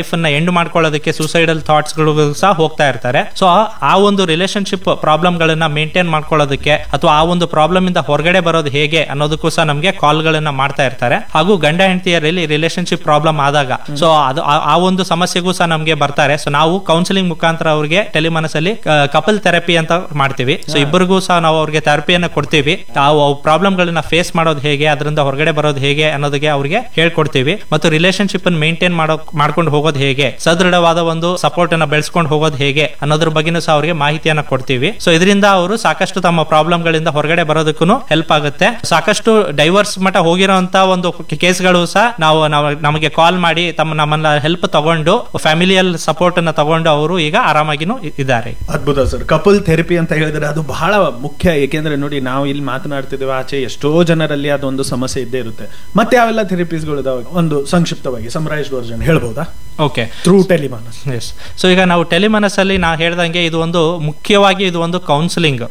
ಲೈಫ್ ಅನ್ನ ಎಂಡ್ ಮಾಡ್ಕೊಳ್ಳೋದಕ್ಕೆ ಸೂಸೈಡಲ್ ಥಾಟ್ಸ್ ಗಳು ಸಹ ಹೋಗ್ತಾ ಇರ್ತಾರೆ ಸೊ ಆ ಒಂದು ರಿಲೇಶನ್ಶಿಪ್ ಪ್ರಾಬ್ಲಮ್ ಗಳನ್ನ ಮೇಂಟೈನ್ ಮಾಡ್ಕೊಳ್ಳೋದಕ್ಕೆ ಅಥವಾ ಆ ಒಂದು ಪ್ರಾಬ್ಲಮ್ ಇಂದ ಹೊರಗಡೆ ಬರೋದು ಹೇಗೆ ಅನ್ನೋದಕ್ಕೂ ಸಹ ನಮಗೆ ಕಾಲ್ ಗಳನ್ನ ಮಾಡ್ತಾ ಇರ್ತಾರೆ ಹಾಗೂ ಗಂಡ ಹೆಂಡತಿಯರಲ್ಲಿ ರಿಲೇಶನ್ಶಿಪ್ ಪ್ರಾಬ್ಲಮ್ ಆದಾಗ ಸೊ ಅದು ಆ- ಆ ಒಂದು ಸಮಸ್ಯೆಗೂ ಸಹ ನಮಗೆ ಬರ್ತಾರೆ ಸೊ ನಾವು ಕೌನ್ಸಿಲಿಂಗ್ ಮುಖಾಂತರ ಅವ್ರಿಗೆ ಟೆಲಿಮನಸ್ಸಲ್ಲಿ ಕಪಲ್ ಥೆರಪಿ ಅಂತ ಮಾಡ್ತೀವಿ ಸೊ ಇಬ್ಬರಿಗೂ ಸಹ ನಾವು ಅವ್ರಿಗೆ ಥೆರಪಿಯನ್ನ ಕೊಡ್ತೀವಿ ನಾವು ಪ್ರಾಬ್ಲಮ್ ಗಳನ್ನ ಫೇಸ್ ಮಾಡೋದು ಹೇಗೆ ಅದರಿಂದ ಹೊರಗಡೆ ಬರೋದು ಹೇಗೆ ಅನ್ನೋದಕ್ಕೆ ಅವ್ರಿಗೆ ಹೇಳ್ಕೊಡ್ತೀವಿ ಮತ್ತು ರಿಲೇಶನ್ಶಿಪ್ ಅನ್ನು ಮೇಂಟೈನ್ ಮಾಡೋ ಮಾಡ್ಕೊಂಡು ಹೋಗೋದು ಹೇಗೆ ಸದೃಢವಾದ ಒಂದು ಸಪೋರ್ಟ್ ಅನ್ನ ಬೆಳೆಸ್ಕೊಂಡು ಹೋಗೋದು ಹೇಗೆ ಅನ್ನೋದ್ರ ಬಗ್ಗೆನೂ ಸಹ ಅವ್ರಿಗೆ ಮಾಹಿತಿಯನ್ನ ಕೊಡ್ತೀವಿ ಸೊ ಇದರಿಂದ ಅವರು ಸಾಕಷ್ಟು ತಮ್ಮ ಪ್ರಾಬ್ಲಮ್ ಗಳಿಂದ ಹೊರಗಡೆ ಬರೋದಕ್ಕೂ ಹೆಲ್ಪ್ ಆಗುತ್ತೆ ಸಾಕಷ್ಟು ಡೈವರ್ಸ್ ಮಟ್ಟ ಹೋಗಿರೋಂತ ಒಂದು ಕೇಸ್ಗಳು ಸಹ ನಾವು ನಾವು- ನಮಗೆ ಕಾಲ್ ಮಾಡಿ ತಮ್ಮ ನಮ್ಮನ್ನ ಹೆಲ್ಪ್ ತಗೊಂಡು ಫ್ಯಾಮಿಲಿಯಲ್ ಸಪೋರ್ಟ್ ಅನ್ನ ತಗೊಂಡು ಅವರು ಈಗ ಆರಾಮಾಗಿನೂ ಇ- ಇದ್ದಾರೆ ಅದ್ಭುತ ಸರ್ ಕಪಲ್ ಥೆರಪಿ ಅಂತ ಹೇಳಿದ್ರೆ ಅದು ಬಹಳ ಮುಖ್ಯ ಏಕೆಂದ್ರೆ ನೋಡಿ ನಾವು ಇಲ್ಲಿ ಮಾತನಾಡ್ತಿದ್ದೇವೆ ಆಚೆ ಎಷ್ಟೋ ಜನರಲ್ಲಿ ಅದೊಂದು ಸಮಸ್ಯೆ ಇದ್ದೇ ಇರುತ್ತೆ ಮತ್ತೆ ಯಾವೆಲ್ಲ ಥೆರಪೀಸ್ಗಳು ಇದಾವೆ ಒಂದು ಸಂಕ್ಷಿಪ್ತವಾಗಿ ಸಮರೈಸ್ಡ್ ವರ್ಜನ್ ಹೇಳ್ಬೋದಾ okay through Telemanas yes so ಈಗ ನಾವು ಟೆಲಿಮನಸ್ಸಲ್ಲಿ ನಾ ಹೇಳ್ದಂಗೆ ಇದು ಒಂದು ಮುಖ್ಯವಾಗಿ ಇದು ಒಂದು ಕೌನ್ಸಿಲಿಂಗ್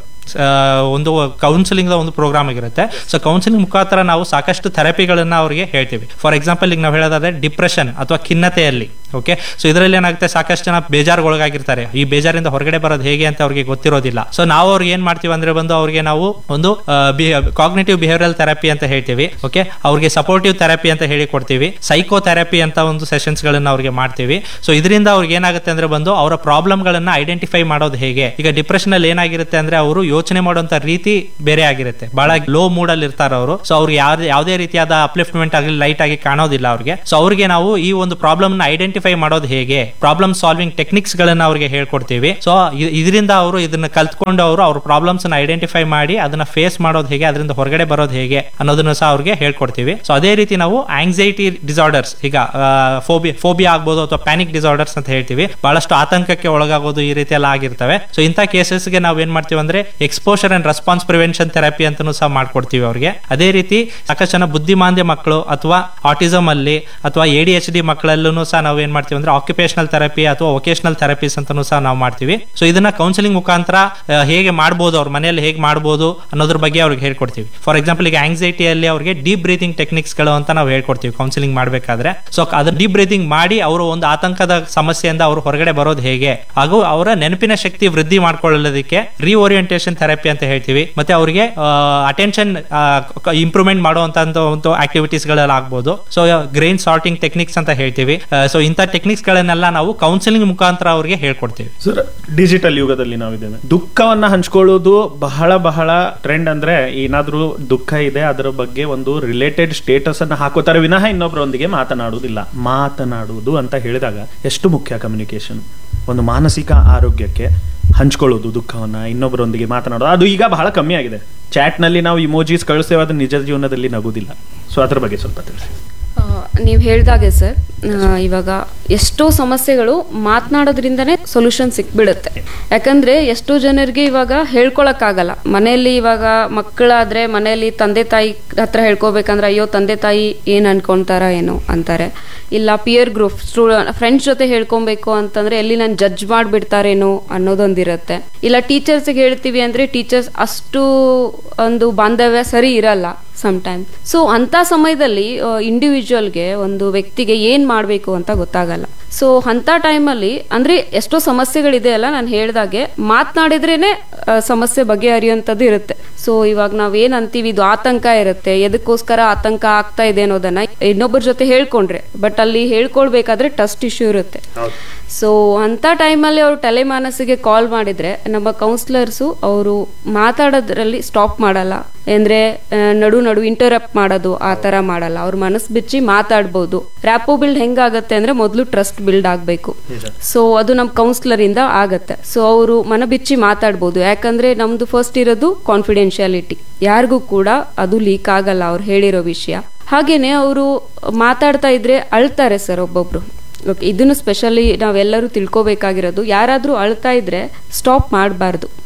ಒಂದು ಕೌನ್ಸಿಲಿಂಗ್ ಒಂದು ಪ್ರೋಗ್ರಾಮ್ ಆಗಿರುತ್ತೆ ಸೊ ಕೌನ್ಸಿಲಿಂಗ್ ಮುಖಾಂತರ ನಾವು ಸಾಕಷ್ಟು ಥೆರಪಿಗಳನ್ನ ಅವರಿಗೆ ಹೇಳ್ತೀವಿ ಫಾರ್ ಎಕ್ಸಾಂಪಲ್ ಈಗ ನಾವು ಹೇಳೋದಾದ್ರೆ ಡಿಪ್ರೆಷನ್ ಅಥವಾ ಖಿನ್ನತೆಯಲ್ಲಿ ಓಕೆ ಸೊ ಇದರಲ್ಲಿ ಏನಾಗುತ್ತೆ ಸಾಕಷ್ಟು ಜನ ಬೇಜಾರ್ಗೊಳಗಾಗಿರ್ತಾರೆ ಈ ಬೇಜಾರಿಂದ ಹೊರಗಡೆ ಬರೋದು ಹೇಗೆ ಅಂತ ಅವ್ರಿಗೆ ಗೊತ್ತಿರೋದಿಲ್ಲ ಸೊ ನಾವು ಅವ್ರಿಗೆ ಏನ್ ಮಾಡ್ತೀವಿ ಅಂದ್ರೆ ಬಂದು ಅವ್ರಿಗೆ ನಾವು ಒಂದು ಕಾಗ್ನೇಟಿವ್ ಬಿಹೇವಿಯರಲ್ ಥೆರಪಿ ಅಂತ ಹೇಳ್ತೀವಿ ಓಕೆ ಅವ್ರಿಗೆ ಸಪೋರ್ಟಿವ್ ಥೆರಪಿ ಅಂತ ಹೇಳಿ ಕೊಡ್ತೀವಿ ಸೈಕೋ ಥೆರಪಿ ಅಂತ ಒಂದು ಸೆಷನ್ಸ್ ಗಳನ್ನ ಅವ್ರಿಗೆ ಮಾಡ್ತೀವಿ ಸೊ ಇದರಿಂದ ಅವ್ರಿಗೆ ಏನಾಗುತ್ತೆ ಅಂದ್ರೆ ಬಂದು ಅವರ ಪ್ರಾಬ್ಲಮ್ ಗಳನ್ನ ಐಡೆಂಟಿಫೈ ಮಾಡೋದು ಹೇಗೆ ಈಗ ಡಿಪ್ರೆಷನ್ ಅಲ್ಲಿ ಏನಾಗಿರುತ್ತೆ ಅಂದ್ರೆ ಅವರು ಯೋಚನೆ ಮಾಡುವಂತ ರೀತಿ ಬೇರೆ ಆಗಿರುತ್ತೆ ಬಹಳ ಲೋ ಮೂಡ್ ಅಲ್ಲಿ ಇರ್ತಾರೆ ಅವರು ಸೊ ಅವ್ರಿಗೆ ಯಾವ್ದೇ ಯಾವುದೇ ರೀತಿಯಾದ ಅಪ್ಲಿಫ್ಟ್ಮೆಂಟ್ ಆಗಲಿ ಲೈಟ್ ಆಗಿ ಕಾಣೋದಿಲ್ಲ ಅವ್ರಿಗೆ ಸೊ ಅವ್ರಿಗೆ ನಾವು ಈ ಒಂದು ಪ್ರಾಬ್ಲಮ್ ನ ಐಡೆಂಟಿಫೈ ಮಾಡೋದು ಹೇಗೆ ಪ್ರಾಬ್ಲಮ್ ಸಾಲ್ವಿಂಗ್ ಟೆಕ್ನಿಕ್ಸ್ ಗಳನ್ನ ಅವ್ರಿಗೆ ಹೇಳ್ಕೊಡ್ತೀವಿ ಸೊ ಇದರಿಂದ ಅವರು ಇದನ್ನ ಕಲ್ತ್ಕೊಂಡು ಅವರು ಅವ್ರ ಪ್ರಾಬ್ಲಮ್ಸ್ ನ ಐಡೆಂಟಿಫೈ ಮಾಡಿ ಅದನ್ನ ಫೇಸ್ ಮಾಡೋದು ಹೇಗೆ ಅದರಿಂದ ಹೊರಗಡೆ ಬರೋದು ಹೇಗೆ ಅನ್ನೋದನ್ನ ಸಹ ಅವ್ರಿಗೆ ಹೇಳ್ಕೊಡ್ತೀವಿ ಸೊ ಅದೇ ರೀತಿ ನಾವು ಆಂಗ್ಸೈಟಿ ಡಿಸಾರ್ಡರ್ಸ್ ಈಗ ಫೋಬಿಯಾ ಫೋಬಿಯಾ ಆಗ್ಬೋದು ಅಥವಾ ಪ್ಯಾನಿಕ್ ಡಿಸಾರ್ಡರ್ಸ್ ಅಂತ ಹೇಳ್ತೀವಿ ಬಹಳಷ್ಟು ಆತಂಕಕ್ಕೆ ಒಳಗಾಗೋದು ಈ ರೀತಿ ಎಲ್ಲ ಆಗಿರ್ತವೆ ಸೊ ಇಂಥ ಕೇಸಸ್ಗೆ ನಾವು ಏನ್ ಮಾಡ್ತೀವಿ ಅಂದ್ರೆ exposure and response prevention therapy ಅಂತಾನು ಸಹ ಮಾಡ್ಕೊಡ್ತೀವಿ ಅವ್ರಿಗೆ ಅದೇ ರೀತಿ ಸಾಕಷ್ಟು ಜನ ಬುದ್ಧಿಮಾಂದ್ಯ ಮಕ್ಕಳು ಅಥವಾ ಆಟಿಸಮ್ ಅಲ್ಲಿ ಅಥವಾ ಎ ಡಿ ಎಚ್ ಡಿ ಮಕ್ಕಳಲ್ಲೂ ಸಹ ನಾವು ಏನ್ ಮಾಡ್ತೀವಿ ಅಂದ್ರೆ ಆಕ್ಯುಪೇಷನಲ್ ಥೆರಪಿ ಅಥವಾ ವೊಕೇಶನಲ್ ಥೆರಪೀಸ್ ಅಂತಾನು ಸಹ ನಾವು ಮಾಡ್ತೀವಿ ಸೊ ಇದನ್ನ ಕೌನ್ಸಿಲಿಂಗ್ ಮುಖಾಂತರ ಆ, ಹೇಗೆ ಮಾಡ್ಬೋದು ಅವ್ರ ಮನೆಯಲ್ಲಿ ಹೇಗೆ ಮಾಡ್ಬೋದು ಅನ್ನೋದ್ರ ಬಗ್ಗೆ ಅವ್ರಿಗೆ ಹೇಳ್ಕೊಡ್ತೀವಿ ಫಾರ್ ಎಕ್ಸಾಂಪಲ್ ಈಗ ಆಂಗ್ಸೈಟಿಯಲ್ಲಿ ಅವ್ರಿಗೆ ಡೀಪ್ ಬ್ರೀತಿಂಗ್ ಟೆಕ್ನಿಕ್ಸ್ ಗಳು ಅಂತ ನಾವು ಹೇಳ್ಕೊಡ್ತೀವಿ ಕೌನ್ಸಿಲಿಂಗ್ ಮಾಡಬೇಕಾದ್ರೆ ಸೊ ಅದನ್ನ ಡೀಪ್ ಬ್ರೀತಿಂಗ್ ಮಾಡಿ ಅವರು ಒಂದು ಆತಂಕದ ಸಮಸ್ಯೆಯಿಂದ ಅವರು ಹೊರಗಡೆ ಬರೋದು ಹೇಗೆ ಹಾಗೂ ಅವರ ನೆನಪಿನ ಶಕ್ತಿ ವೃದ್ಧಿ ಮಾಡ್ಕೊಳ್ಳೋದಕ್ಕೆ ರಿಓರಿಯಂಟೇಷನ್ ಥೆರಪಿ ಅಂತ ಹೇಳ್ತೀವಿ ಮತ್ತೆ ಅವರಿಗೆ ಅಟೆನ್ಷನ್ ಇಂಪ್ರೂವ್ಮೆಂಟ್ ಮಾಡುವಂತ ಒಂದು ಆಕ್ಟಿವಿಟೀಸ್ ಗಳೆಲ್ಲ ಆಗ್ಬೋದು ಸೊ ಗ್ರೈನ್ ಸಾರ್ಟಿಂಗ್ ಟೆಕ್ನಿಕ್ಸ್ ಅಂತ ಹೇಳ್ತೀವಿ ಸೊ ಇಂಥ ಟೆಕ್ನಿಕ್ಸ್ ಗಳನ್ನೆಲ್ಲ ನಾವು ಕೌನ್ಸಿಲಿಂಗ್ ಮುಖಾಂತರ ಅವರಿಗೆ ಹೇಳ್ಕೊಡ್ತೀವಿ ಸರ್ ಡಿಜಿಟಲ್ ಯುಗದಲ್ಲಿ ನಾವಿದ್ದೇವೆ ದುಃಖವನ್ನ ಹಂಚ್ಕೊಳ್ಳೋದು ಬಹಳ ಬಹಳ ಟ್ರೆಂಡ್ ಅಂದ್ರೆ ಏನಾದ್ರೂ ದುಃಖ ಇದೆ ಅದರ ಬಗ್ಗೆ ಒಂದು ರಿಲೇಟೆಡ್ ಸ್ಟೇಟಸ್ ಅನ್ನ ಹಾಕೋತಾರೆ ವಿನಃ ಇನ್ನೊಬ್ಬರೊಂದಿಗೆ ಮಾತನಾಡುವುದಿಲ್ಲ ಮಾತನಾಡುವುದು ಅಂತ ಹೇಳಿದಾಗ ಎಷ್ಟು ಮುಖ್ಯ ಕಮ್ಯುನಿಕೇಶನ್ ಒಂದು ಮಾನಸಿಕ ಆರೋಗ್ಯಕ್ಕೆ ಹಂಚ್ಕೊಳ್ಳೋದು ದುಃಖವನ್ನ ಇನ್ನೊಬ್ಬರೊಂದಿಗೆ ಮಾತನಾಡೋದು ಅದು ಈಗ ಬಹಳ ಕಮ್ಮಿ ಆಗಿದೆ ಚಾಟ್ ನಲ್ಲಿ ನಾವು ಇಮೋಜೀಸ್ ಕಳಿಸ್ತೇವೆ ಅದು ನಿಜ ಜೀವನದಲ್ಲಿ ನಗುದಿಲ್ಲ ಸೊ ಅದ್ರ ಬಗ್ಗೆ ಸ್ವಲ್ಪ ತಿಳಿಸಿ ನೀವು ಹೇಳ್ದಾಗೆ ಸರ್ ಆ, ಇವಾಗ ಎಷ್ಟೋ ಸಮಸ್ಯೆಗಳು ಮಾತನಾಡೋದ್ರಿಂದನೇ ಸೊಲ್ಯೂಷನ್ ಸಿಕ್ಬಿಡುತ್ತೆ ಯಾಕಂದ್ರೆ ಎಷ್ಟೋ ಜನರಿಗೆ ಇವಾಗ ಹೇಳ್ಕೊಳಕ್ಕಾಗಲ್ಲ ಮನೆಯಲ್ಲಿ ಇವಾಗ ಮಕ್ಕಳಾದ್ರೆ ಮನೆಯಲ್ಲಿ ತಂದೆ ತಾಯಿ ಹತ್ರ ಹೇಳ್ಕೊಬೇಕಂದ್ರೆ ಅಯ್ಯೋ ತಂದೆ ತಾಯಿ ಏನ್ ಅನ್ಕೊಂತಾರ ಏನೋ ಅಂತಾರೆ ಇಲ್ಲ ಪಿಯರ್ ಗ್ರೂಪ್ ಸ್ಟೂ ಫ್ರೆಂಡ್ಸ್ ಜೊತೆ ಹೇಳ್ಕೊಬೇಕು ಅಂತಂದ್ರೆ ಎಲ್ಲಿ ನಾನು ಜಡ್ಜ್ ಮಾಡ್ಬಿಡ್ತಾರೇನೋ ಅನ್ನೋದೊಂದಿರುತ್ತೆ ಇಲ್ಲ ಟೀಚರ್ಸ್ಗೆ ಹೇಳ್ತೀವಿ ಅಂದ್ರೆ ಟೀಚರ್ಸ್ ಅಷ್ಟು ಒಂದು ಬಾಂಧವ್ಯ ಸರಿ ಇರಲ್ಲ ಟೈಮ್ ಸೊ ಅಂತ ಸಮಯದಲ್ಲಿ ಇಂಡಿವಿಜುವಲ್ಗೆ ಒಂದು ವ್ಯಕ್ತಿಗೆ ಏನ್ ಮಾಡಬೇಕು ಅಂತ ಗೊತ್ತಾಗಲ್ಲ ಸೊ ಅಂತ ಟೈಮಲ್ಲಿ ಅಂದ್ರೆ ಎಷ್ಟೋ ಸಮಸ್ಯೆಗಳಿದೆ ಅಲ್ಲ ನಾನು ಹೇಳ್ದಾಗೆ ಮಾತನಾಡಿದ್ರೇನೆ ಆ, ಸಮಸ್ಯೆ ಬಗೆಹರಿಯುವಂಥದ್ದು ಇರುತ್ತೆ ಸೊ ಇವಾಗ ನಾವ್ ಏನ್ ಅಂತೀವಿ ಇದು ಆತಂಕ ಇರುತ್ತೆ ಎದಕ್ಕೋಸ್ಕರ ಆತಂಕ ಆಗ್ತಾ ಇದೆ ಅನ್ನೋದನ್ನ ಇನ್ನೊಬ್ಬರ ಜೊತೆ ಹೇಳ್ಕೊಂಡ್ರೆ ಬಟ್ ಅಲ್ಲಿ ಹೇಳ್ಕೊಳ್ಬೇಕಾದ್ರೆ ಟಸ್ಟ್ ಇಶ್ಯೂ ಇರುತ್ತೆ ಸೊ ಅಂತ ಟೈಮಲ್ಲಿ ಅವರು ಟೆಲಿಮಾನಸಿಗೆ ಕಾಲ್ ಮಾಡಿದ್ರೆ ನಮ್ಮ ಕೌನ್ಸಿಲರ್ಸು ಅವರು ಮಾತಾಡೋದ್ರಲ್ಲಿ ಸ್ಟಾಪ್ ಮಾಡಲ್ಲ ಅಂದ್ರೆ ಆ, ನಡು ನಡು ಇಂಟರಪ್ಟ್ ಮಾಡೋದು ಆ ತರ ಮಾಡಲ್ಲ ಅವ್ರ ಮನಸ್ಸು ಬಿಚ್ಚಿ ಮಾತಾಡ್ಬೋದು ರ್ಯಾಪೋ ಬಿಲ್ಡ್ ಹೆಂಗಾಗತ್ತೆ ಅಂದ್ರೆ ಮೊದಲು ಟ್ರಸ್ಟ್ ಬಿಲ್ಡ್ ಆಗ್ಬೇಕು ಸೊ ಅದು ನಮ್ ಕೌನ್ಸಿಲರ್ ಇಂದ ಆಗತ್ತೆ ಸೊ ಅವರು ಮನ ಬಿಚ್ಚಿ ಮಾತಾಡ್ಬೋದು ಯಾಕಂದ್ರೆ ನಮ್ದು ಫಸ್ಟ್ ಇರೋದು ಕಾನ್ಫಿಡೆನ್ಶಿಯಾಲಿಟಿ ಯಾರಿಗೂ ಕೂಡ ಅದು ಲೀಕ್ ಆಗಲ್ಲ ಅವ್ರು ಹೇಳಿರೋ ವಿಷಯ ಹಾಗೇನೆ ಅವರು ಮಾತಾಡ್ತಾ ಇದ್ರೆ ಅಳ್ತಾರೆ ಸರ್ ಒಬ್ಬೊಬ್ರು ಓಕೆ ಇದನ್ನು ಸ್ಪೆಷಲಿ ನಾವೆಲ್ಲರೂ ತಿಳ್ಕೊಬೇಕಾಗಿರೋದು ಯಾರಾದ್ರೂ ಅಳ್ತಾ ಇದ್ರೆ ಸ್ಟಾಪ್ ಮಾಡಬಾರ್ದು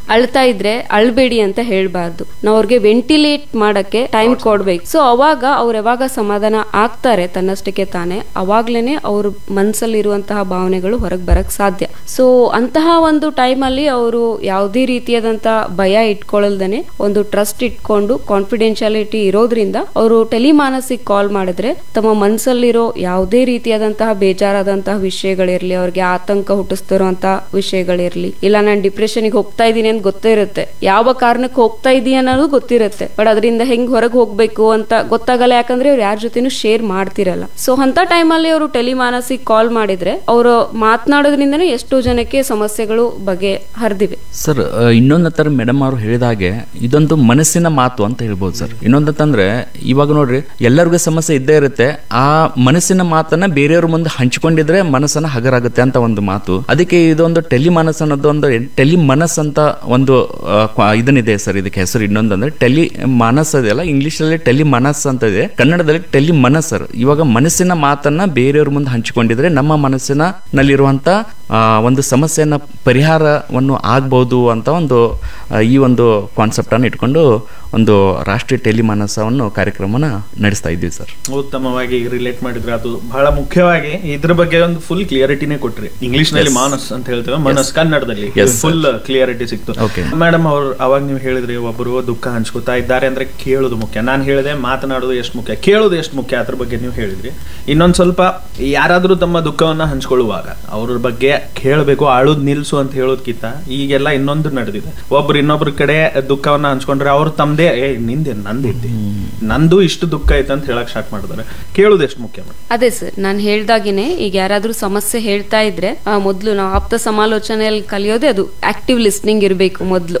ಅಳ್ತಾ ಇದ್ರೆ ಅಳ್ಬೇಡಿ ಅಂತ ಹೇಳ್ಬಾರ್ದು ನಾವು ಅವ್ರಿಗೆ ವೆಂಟಿಲೇಟ್ ಮಾಡಕ್ಕೆ ಟೈಮ್ ಕೊಡ್ಬೇಕು ಸೊ ಅವಾಗ ಅವ್ರು ಯಾವಾಗ ಸಮಾಧಾನ ಆಗ್ತಾರೆ ತನ್ನಷ್ಟಕ್ಕೆ ತಾನೇ ಅವಾಗ್ಲೇನೆ ಅವ್ರ ಮನ್ಸಲ್ಲಿರುವಂತಹ ಭಾವನೆಗಳು ಹೊರಗೆ ಬರಕ್ ಸಾಧ್ಯ ಸೊ ಅಂತಹ ಒಂದು ಟೈಮಲ್ಲಿ ಅವರು ಯಾವುದೇ ರೀತಿಯಾದಂತಹ ಭಯ ಇಟ್ಕೊಳ್ಳಲ್ದೇನೆ ಒಂದು ಟ್ರಸ್ಟ್ ಇಟ್ಕೊಂಡು ಕಾನ್ಫಿಡೆನ್ಶಿಯಾಲಿಟಿ ಇರೋದ್ರಿಂದ ಅವರು ಟೆಲಿಮಾನಸಿಗೆ ಕಾಲ್ ಮಾಡಿದ್ರೆ ತಮ್ಮ ಮನಸ್ಸಲ್ಲಿರೋ ಯಾವುದೇ ರೀತಿಯಾದಂತಹ ಬೇಜಾರಾದಂತಹ ವಿಷಯಗಳಿರ್ಲಿ ಅವ್ರಿಗೆ ಆತಂಕ ಹುಟ್ಟಿಸ್ತಿರುವಂತಹ ವಿಷಯಗಳಿರ್ಲಿ ಇಲ್ಲ ನಾನು ಡಿಪ್ರೆಷನ್ಗೆ ಹೋಗ್ತಾ ಇದ್ದೀನಿ ಅಂತ ಗೊತ್ತೇ ಇರುತ್ತೆ ಯಾವ ಕಾರಣಕ್ಕೆ ಹೋಗ್ತಾ ಇದೀನಿ ಅನ್ನೋದು ಗೊತ್ತಿರುತ್ತೆ ಬಟ್ ಅದರಿಂದ ಹೆಂಗ್ ಹೊರಗೆ ಹೋಗ್ಬೇಕು ಅಂತ ಗೊತ್ತಾಗಲ್ಲ ಯಾಕಂದ್ರೆ ಅವ್ರು ಯಾರ ಜೊತೆನೂ ಶೇರ್ ಮಾಡ್ತಿರಲ್ಲ ಸೊ ಅಂತ ಟೈಮಲ್ಲಿ ಅವರು ಟೆಲಿಮಾನಸಿಗೆ ಕಾಲ್ ಮಾಡಿದ್ರೆ ಅವರು ಮಾತನಾಡೋದ್ರಿಂದನೇ ಎಷ್ಟೋ ಜನಕ್ಕೆ ಸಮಸ್ಯೆಗಳು ಬಗೆ ಹರಿದಿವೆ ಸರ್ ಇನ್ನೊಂದು ತರ ಮೇಡಮ್ ಅವರು ಹೇಳಿದ ಹಾಗೆ ಇದೊಂದು ಮನಸ್ಸಿನ ಮಾತು ಅಂತ ಹೇಳ್ಬೋದು ಸರ್ ಇನ್ನೊಂದಂತಂದ್ರೆ ಇವಾಗ ನೋಡ್ರಿ ಎಲ್ಲರಿಗೂ ಸಮಸ್ಯೆ ಇದ್ದೇ ಇರುತ್ತೆ ಆ ಮನಸ್ಸಿನ ಮಾತನ್ನ ಬೇರೆಯವ್ರ ಮುಂದೆ ಹಂಚಿಕೊಂಡಿದ್ರೆ ಮನಸ್ಸನ್ನ ಹಗರಾಗುತ್ತೆ ಅಂತ ಒಂದು ಮಾತು ಅದಕ್ಕೆ ಇದೊಂದು ಟೆಲಿ ಮನಸ್ ಅನ್ನೋದು ಒಂದು ಟೆಲಿ ಮನಸ್ ಅಂತ ಒಂದು ಆ, ಕ್ವ- ಇದನ್ನಿದೆ ಸರ್ ಇದಕ್ಕೆ ಹೆಸರು ಇನ್ನೊಂದಂದ್ರೆ ಟೆಲಿ ಮನಸ್ ಅದೆಯಲ್ಲ ಇಂಗ್ಲಿಷ್ ಅಲ್ಲಿ ಟೆಲಿ ಮನಸ್ ಅಂತ ಇದೆ ಕನ್ನಡದಲ್ಲಿ ಟೆಲಿ ಮನಸ್ ಸರ್ ಇವಾಗ ಮನಸ್ಸಿನ ಮಾತನ್ನ ಬೇರೆಯವ್ರ ಮುಂದೆ ಹಂಚಿಕೊಂಡಿದ್ರೆ ನಮ್ಮ ಮನಸ್ಸಿನ ನಲ್ಲಿರುವಂತ ಆ, ಒಂದು ಸಮಸ್ಯೆಯನ್ನ ಪರಿಹಾರವನ್ನು ಆಗ್ಬಹುದು ಅಂತ ಒಂದು ಆ, ಈ ಒಂದು ಕಾನ್ಸೆಪ್ಟ್ ಅನ್ನು ಇಟ್ಕೊಂಡು ಒಂದು ರಾಷ್ಟ್ರೀಯ ಟೆಲಿಮಾನಸವನ್ನು ಕಾರ್ಯಕ್ರಮನ ನಡೆಸ್ತಾ ಇದ್ದೀವಿ ಸರ್ ಉತ್ತಮವಾಗಿ ರಿಲೇಟ್ ಮಾಡಿದ್ರೆ ಅದು ಬಹಳ ಮುಖ್ಯವಾಗಿ ಇದ್ರ ಬಗ್ಗೆ ಒಂದು ಫುಲ್ ಕ್ಲಿಯರಿಟಿನೇ ಕೊಟ್ರಿ ಇಂಗ್ಲಿಷ್ ನಲ್ಲಿ ಮಾನಸ್ ಅಂತ ಹೇಳ್ತೇವೆ ಮನಸ್ ಕನ್ನಡದಲ್ಲಿ Yes, sir. ಫುಲ್ ಕ್ಲಿಯರಿಟಿ ಸಿಕ್ತು Okay. ಮೇಡಮ್ ಅವ್ರು ಅವಾಗ ನೀವು ಹೇಳಿದ್ರಿ ಒಬ್ಬರು ದುಃಖ ಹಂಚ್ಕೋತಾ ಇದ್ದಾರೆ ಅಂದ್ರೆ ಕೇಳೋದು ಮುಖ್ಯ ನಾನು ಹೇಳಿದೆ ಮಾತನಾಡೋದು ಎಷ್ಟು ಮುಖ್ಯ ಕೇಳೋದು ಎಷ್ಟು ಮುಖ್ಯ ಅದ್ರ ಬಗ್ಗೆ ನೀವು ಹೇಳಿದ್ರಿ ಇನ್ನೊಂದ್ ಸ್ವಲ್ಪ ಯಾರಾದ್ರೂ ತಮ್ಮ ದುಃಖವನ್ನ ಹಂಚ್ಕೊಳ್ಳುವಾಗ ಅವ್ರ ಬಗ್ಗೆ ಕೇಳಬೇಕು ಅಳುದ್ ನಿಲ್ಸು ಅಂತ ಹೇಳೋದ್ಕಿಂತ ಈಗೆಲ್ಲ ಇನ್ನೊಂದು ನಡೆದಿದೆ ಒಬ್ರು ಇನ್ನೊಬ್ರ ಕಡೆ ದುಃಖವನ್ನ ಹಂಚ್ಕೊಂಡ್ರೆ ಅವ್ರು ತಮ್ದೇ ಏ ನಿಂದೆ ನಂದಿದ್ದೆ ನಂದು ಇಷ್ಟು ದುಃಖ ಐತೆ ಅಂತ ಹೇಳಕ್ ಸ್ಟಾರ್ಟ್ ಮಾಡಿದಾರೆ ಕೇಳೋದು ಎಷ್ಟು ಮುಖ್ಯ madam? ಅದೇ ಸರ್ ನಾನು ಹೇಳ್ದಾಗಿನೇ ಈಗ ಯಾರಾದ್ರೂ ಸಮಸ್ಯೆ ಹೇಳ್ತಾ ಇದ್ರೆ ಆ, ಮೊದ್ಲು ನಾವು ಆಪ್ತ ಸಮಾಲೋಚನೆಯಲ್ಲಿ ಕಲಿಯೋದೇ ಅದು ಆಕ್ಟಿವ್ ಲಿಸ್ನಿಂಗ್ ಇರಬೇಕು ಮೊದಲು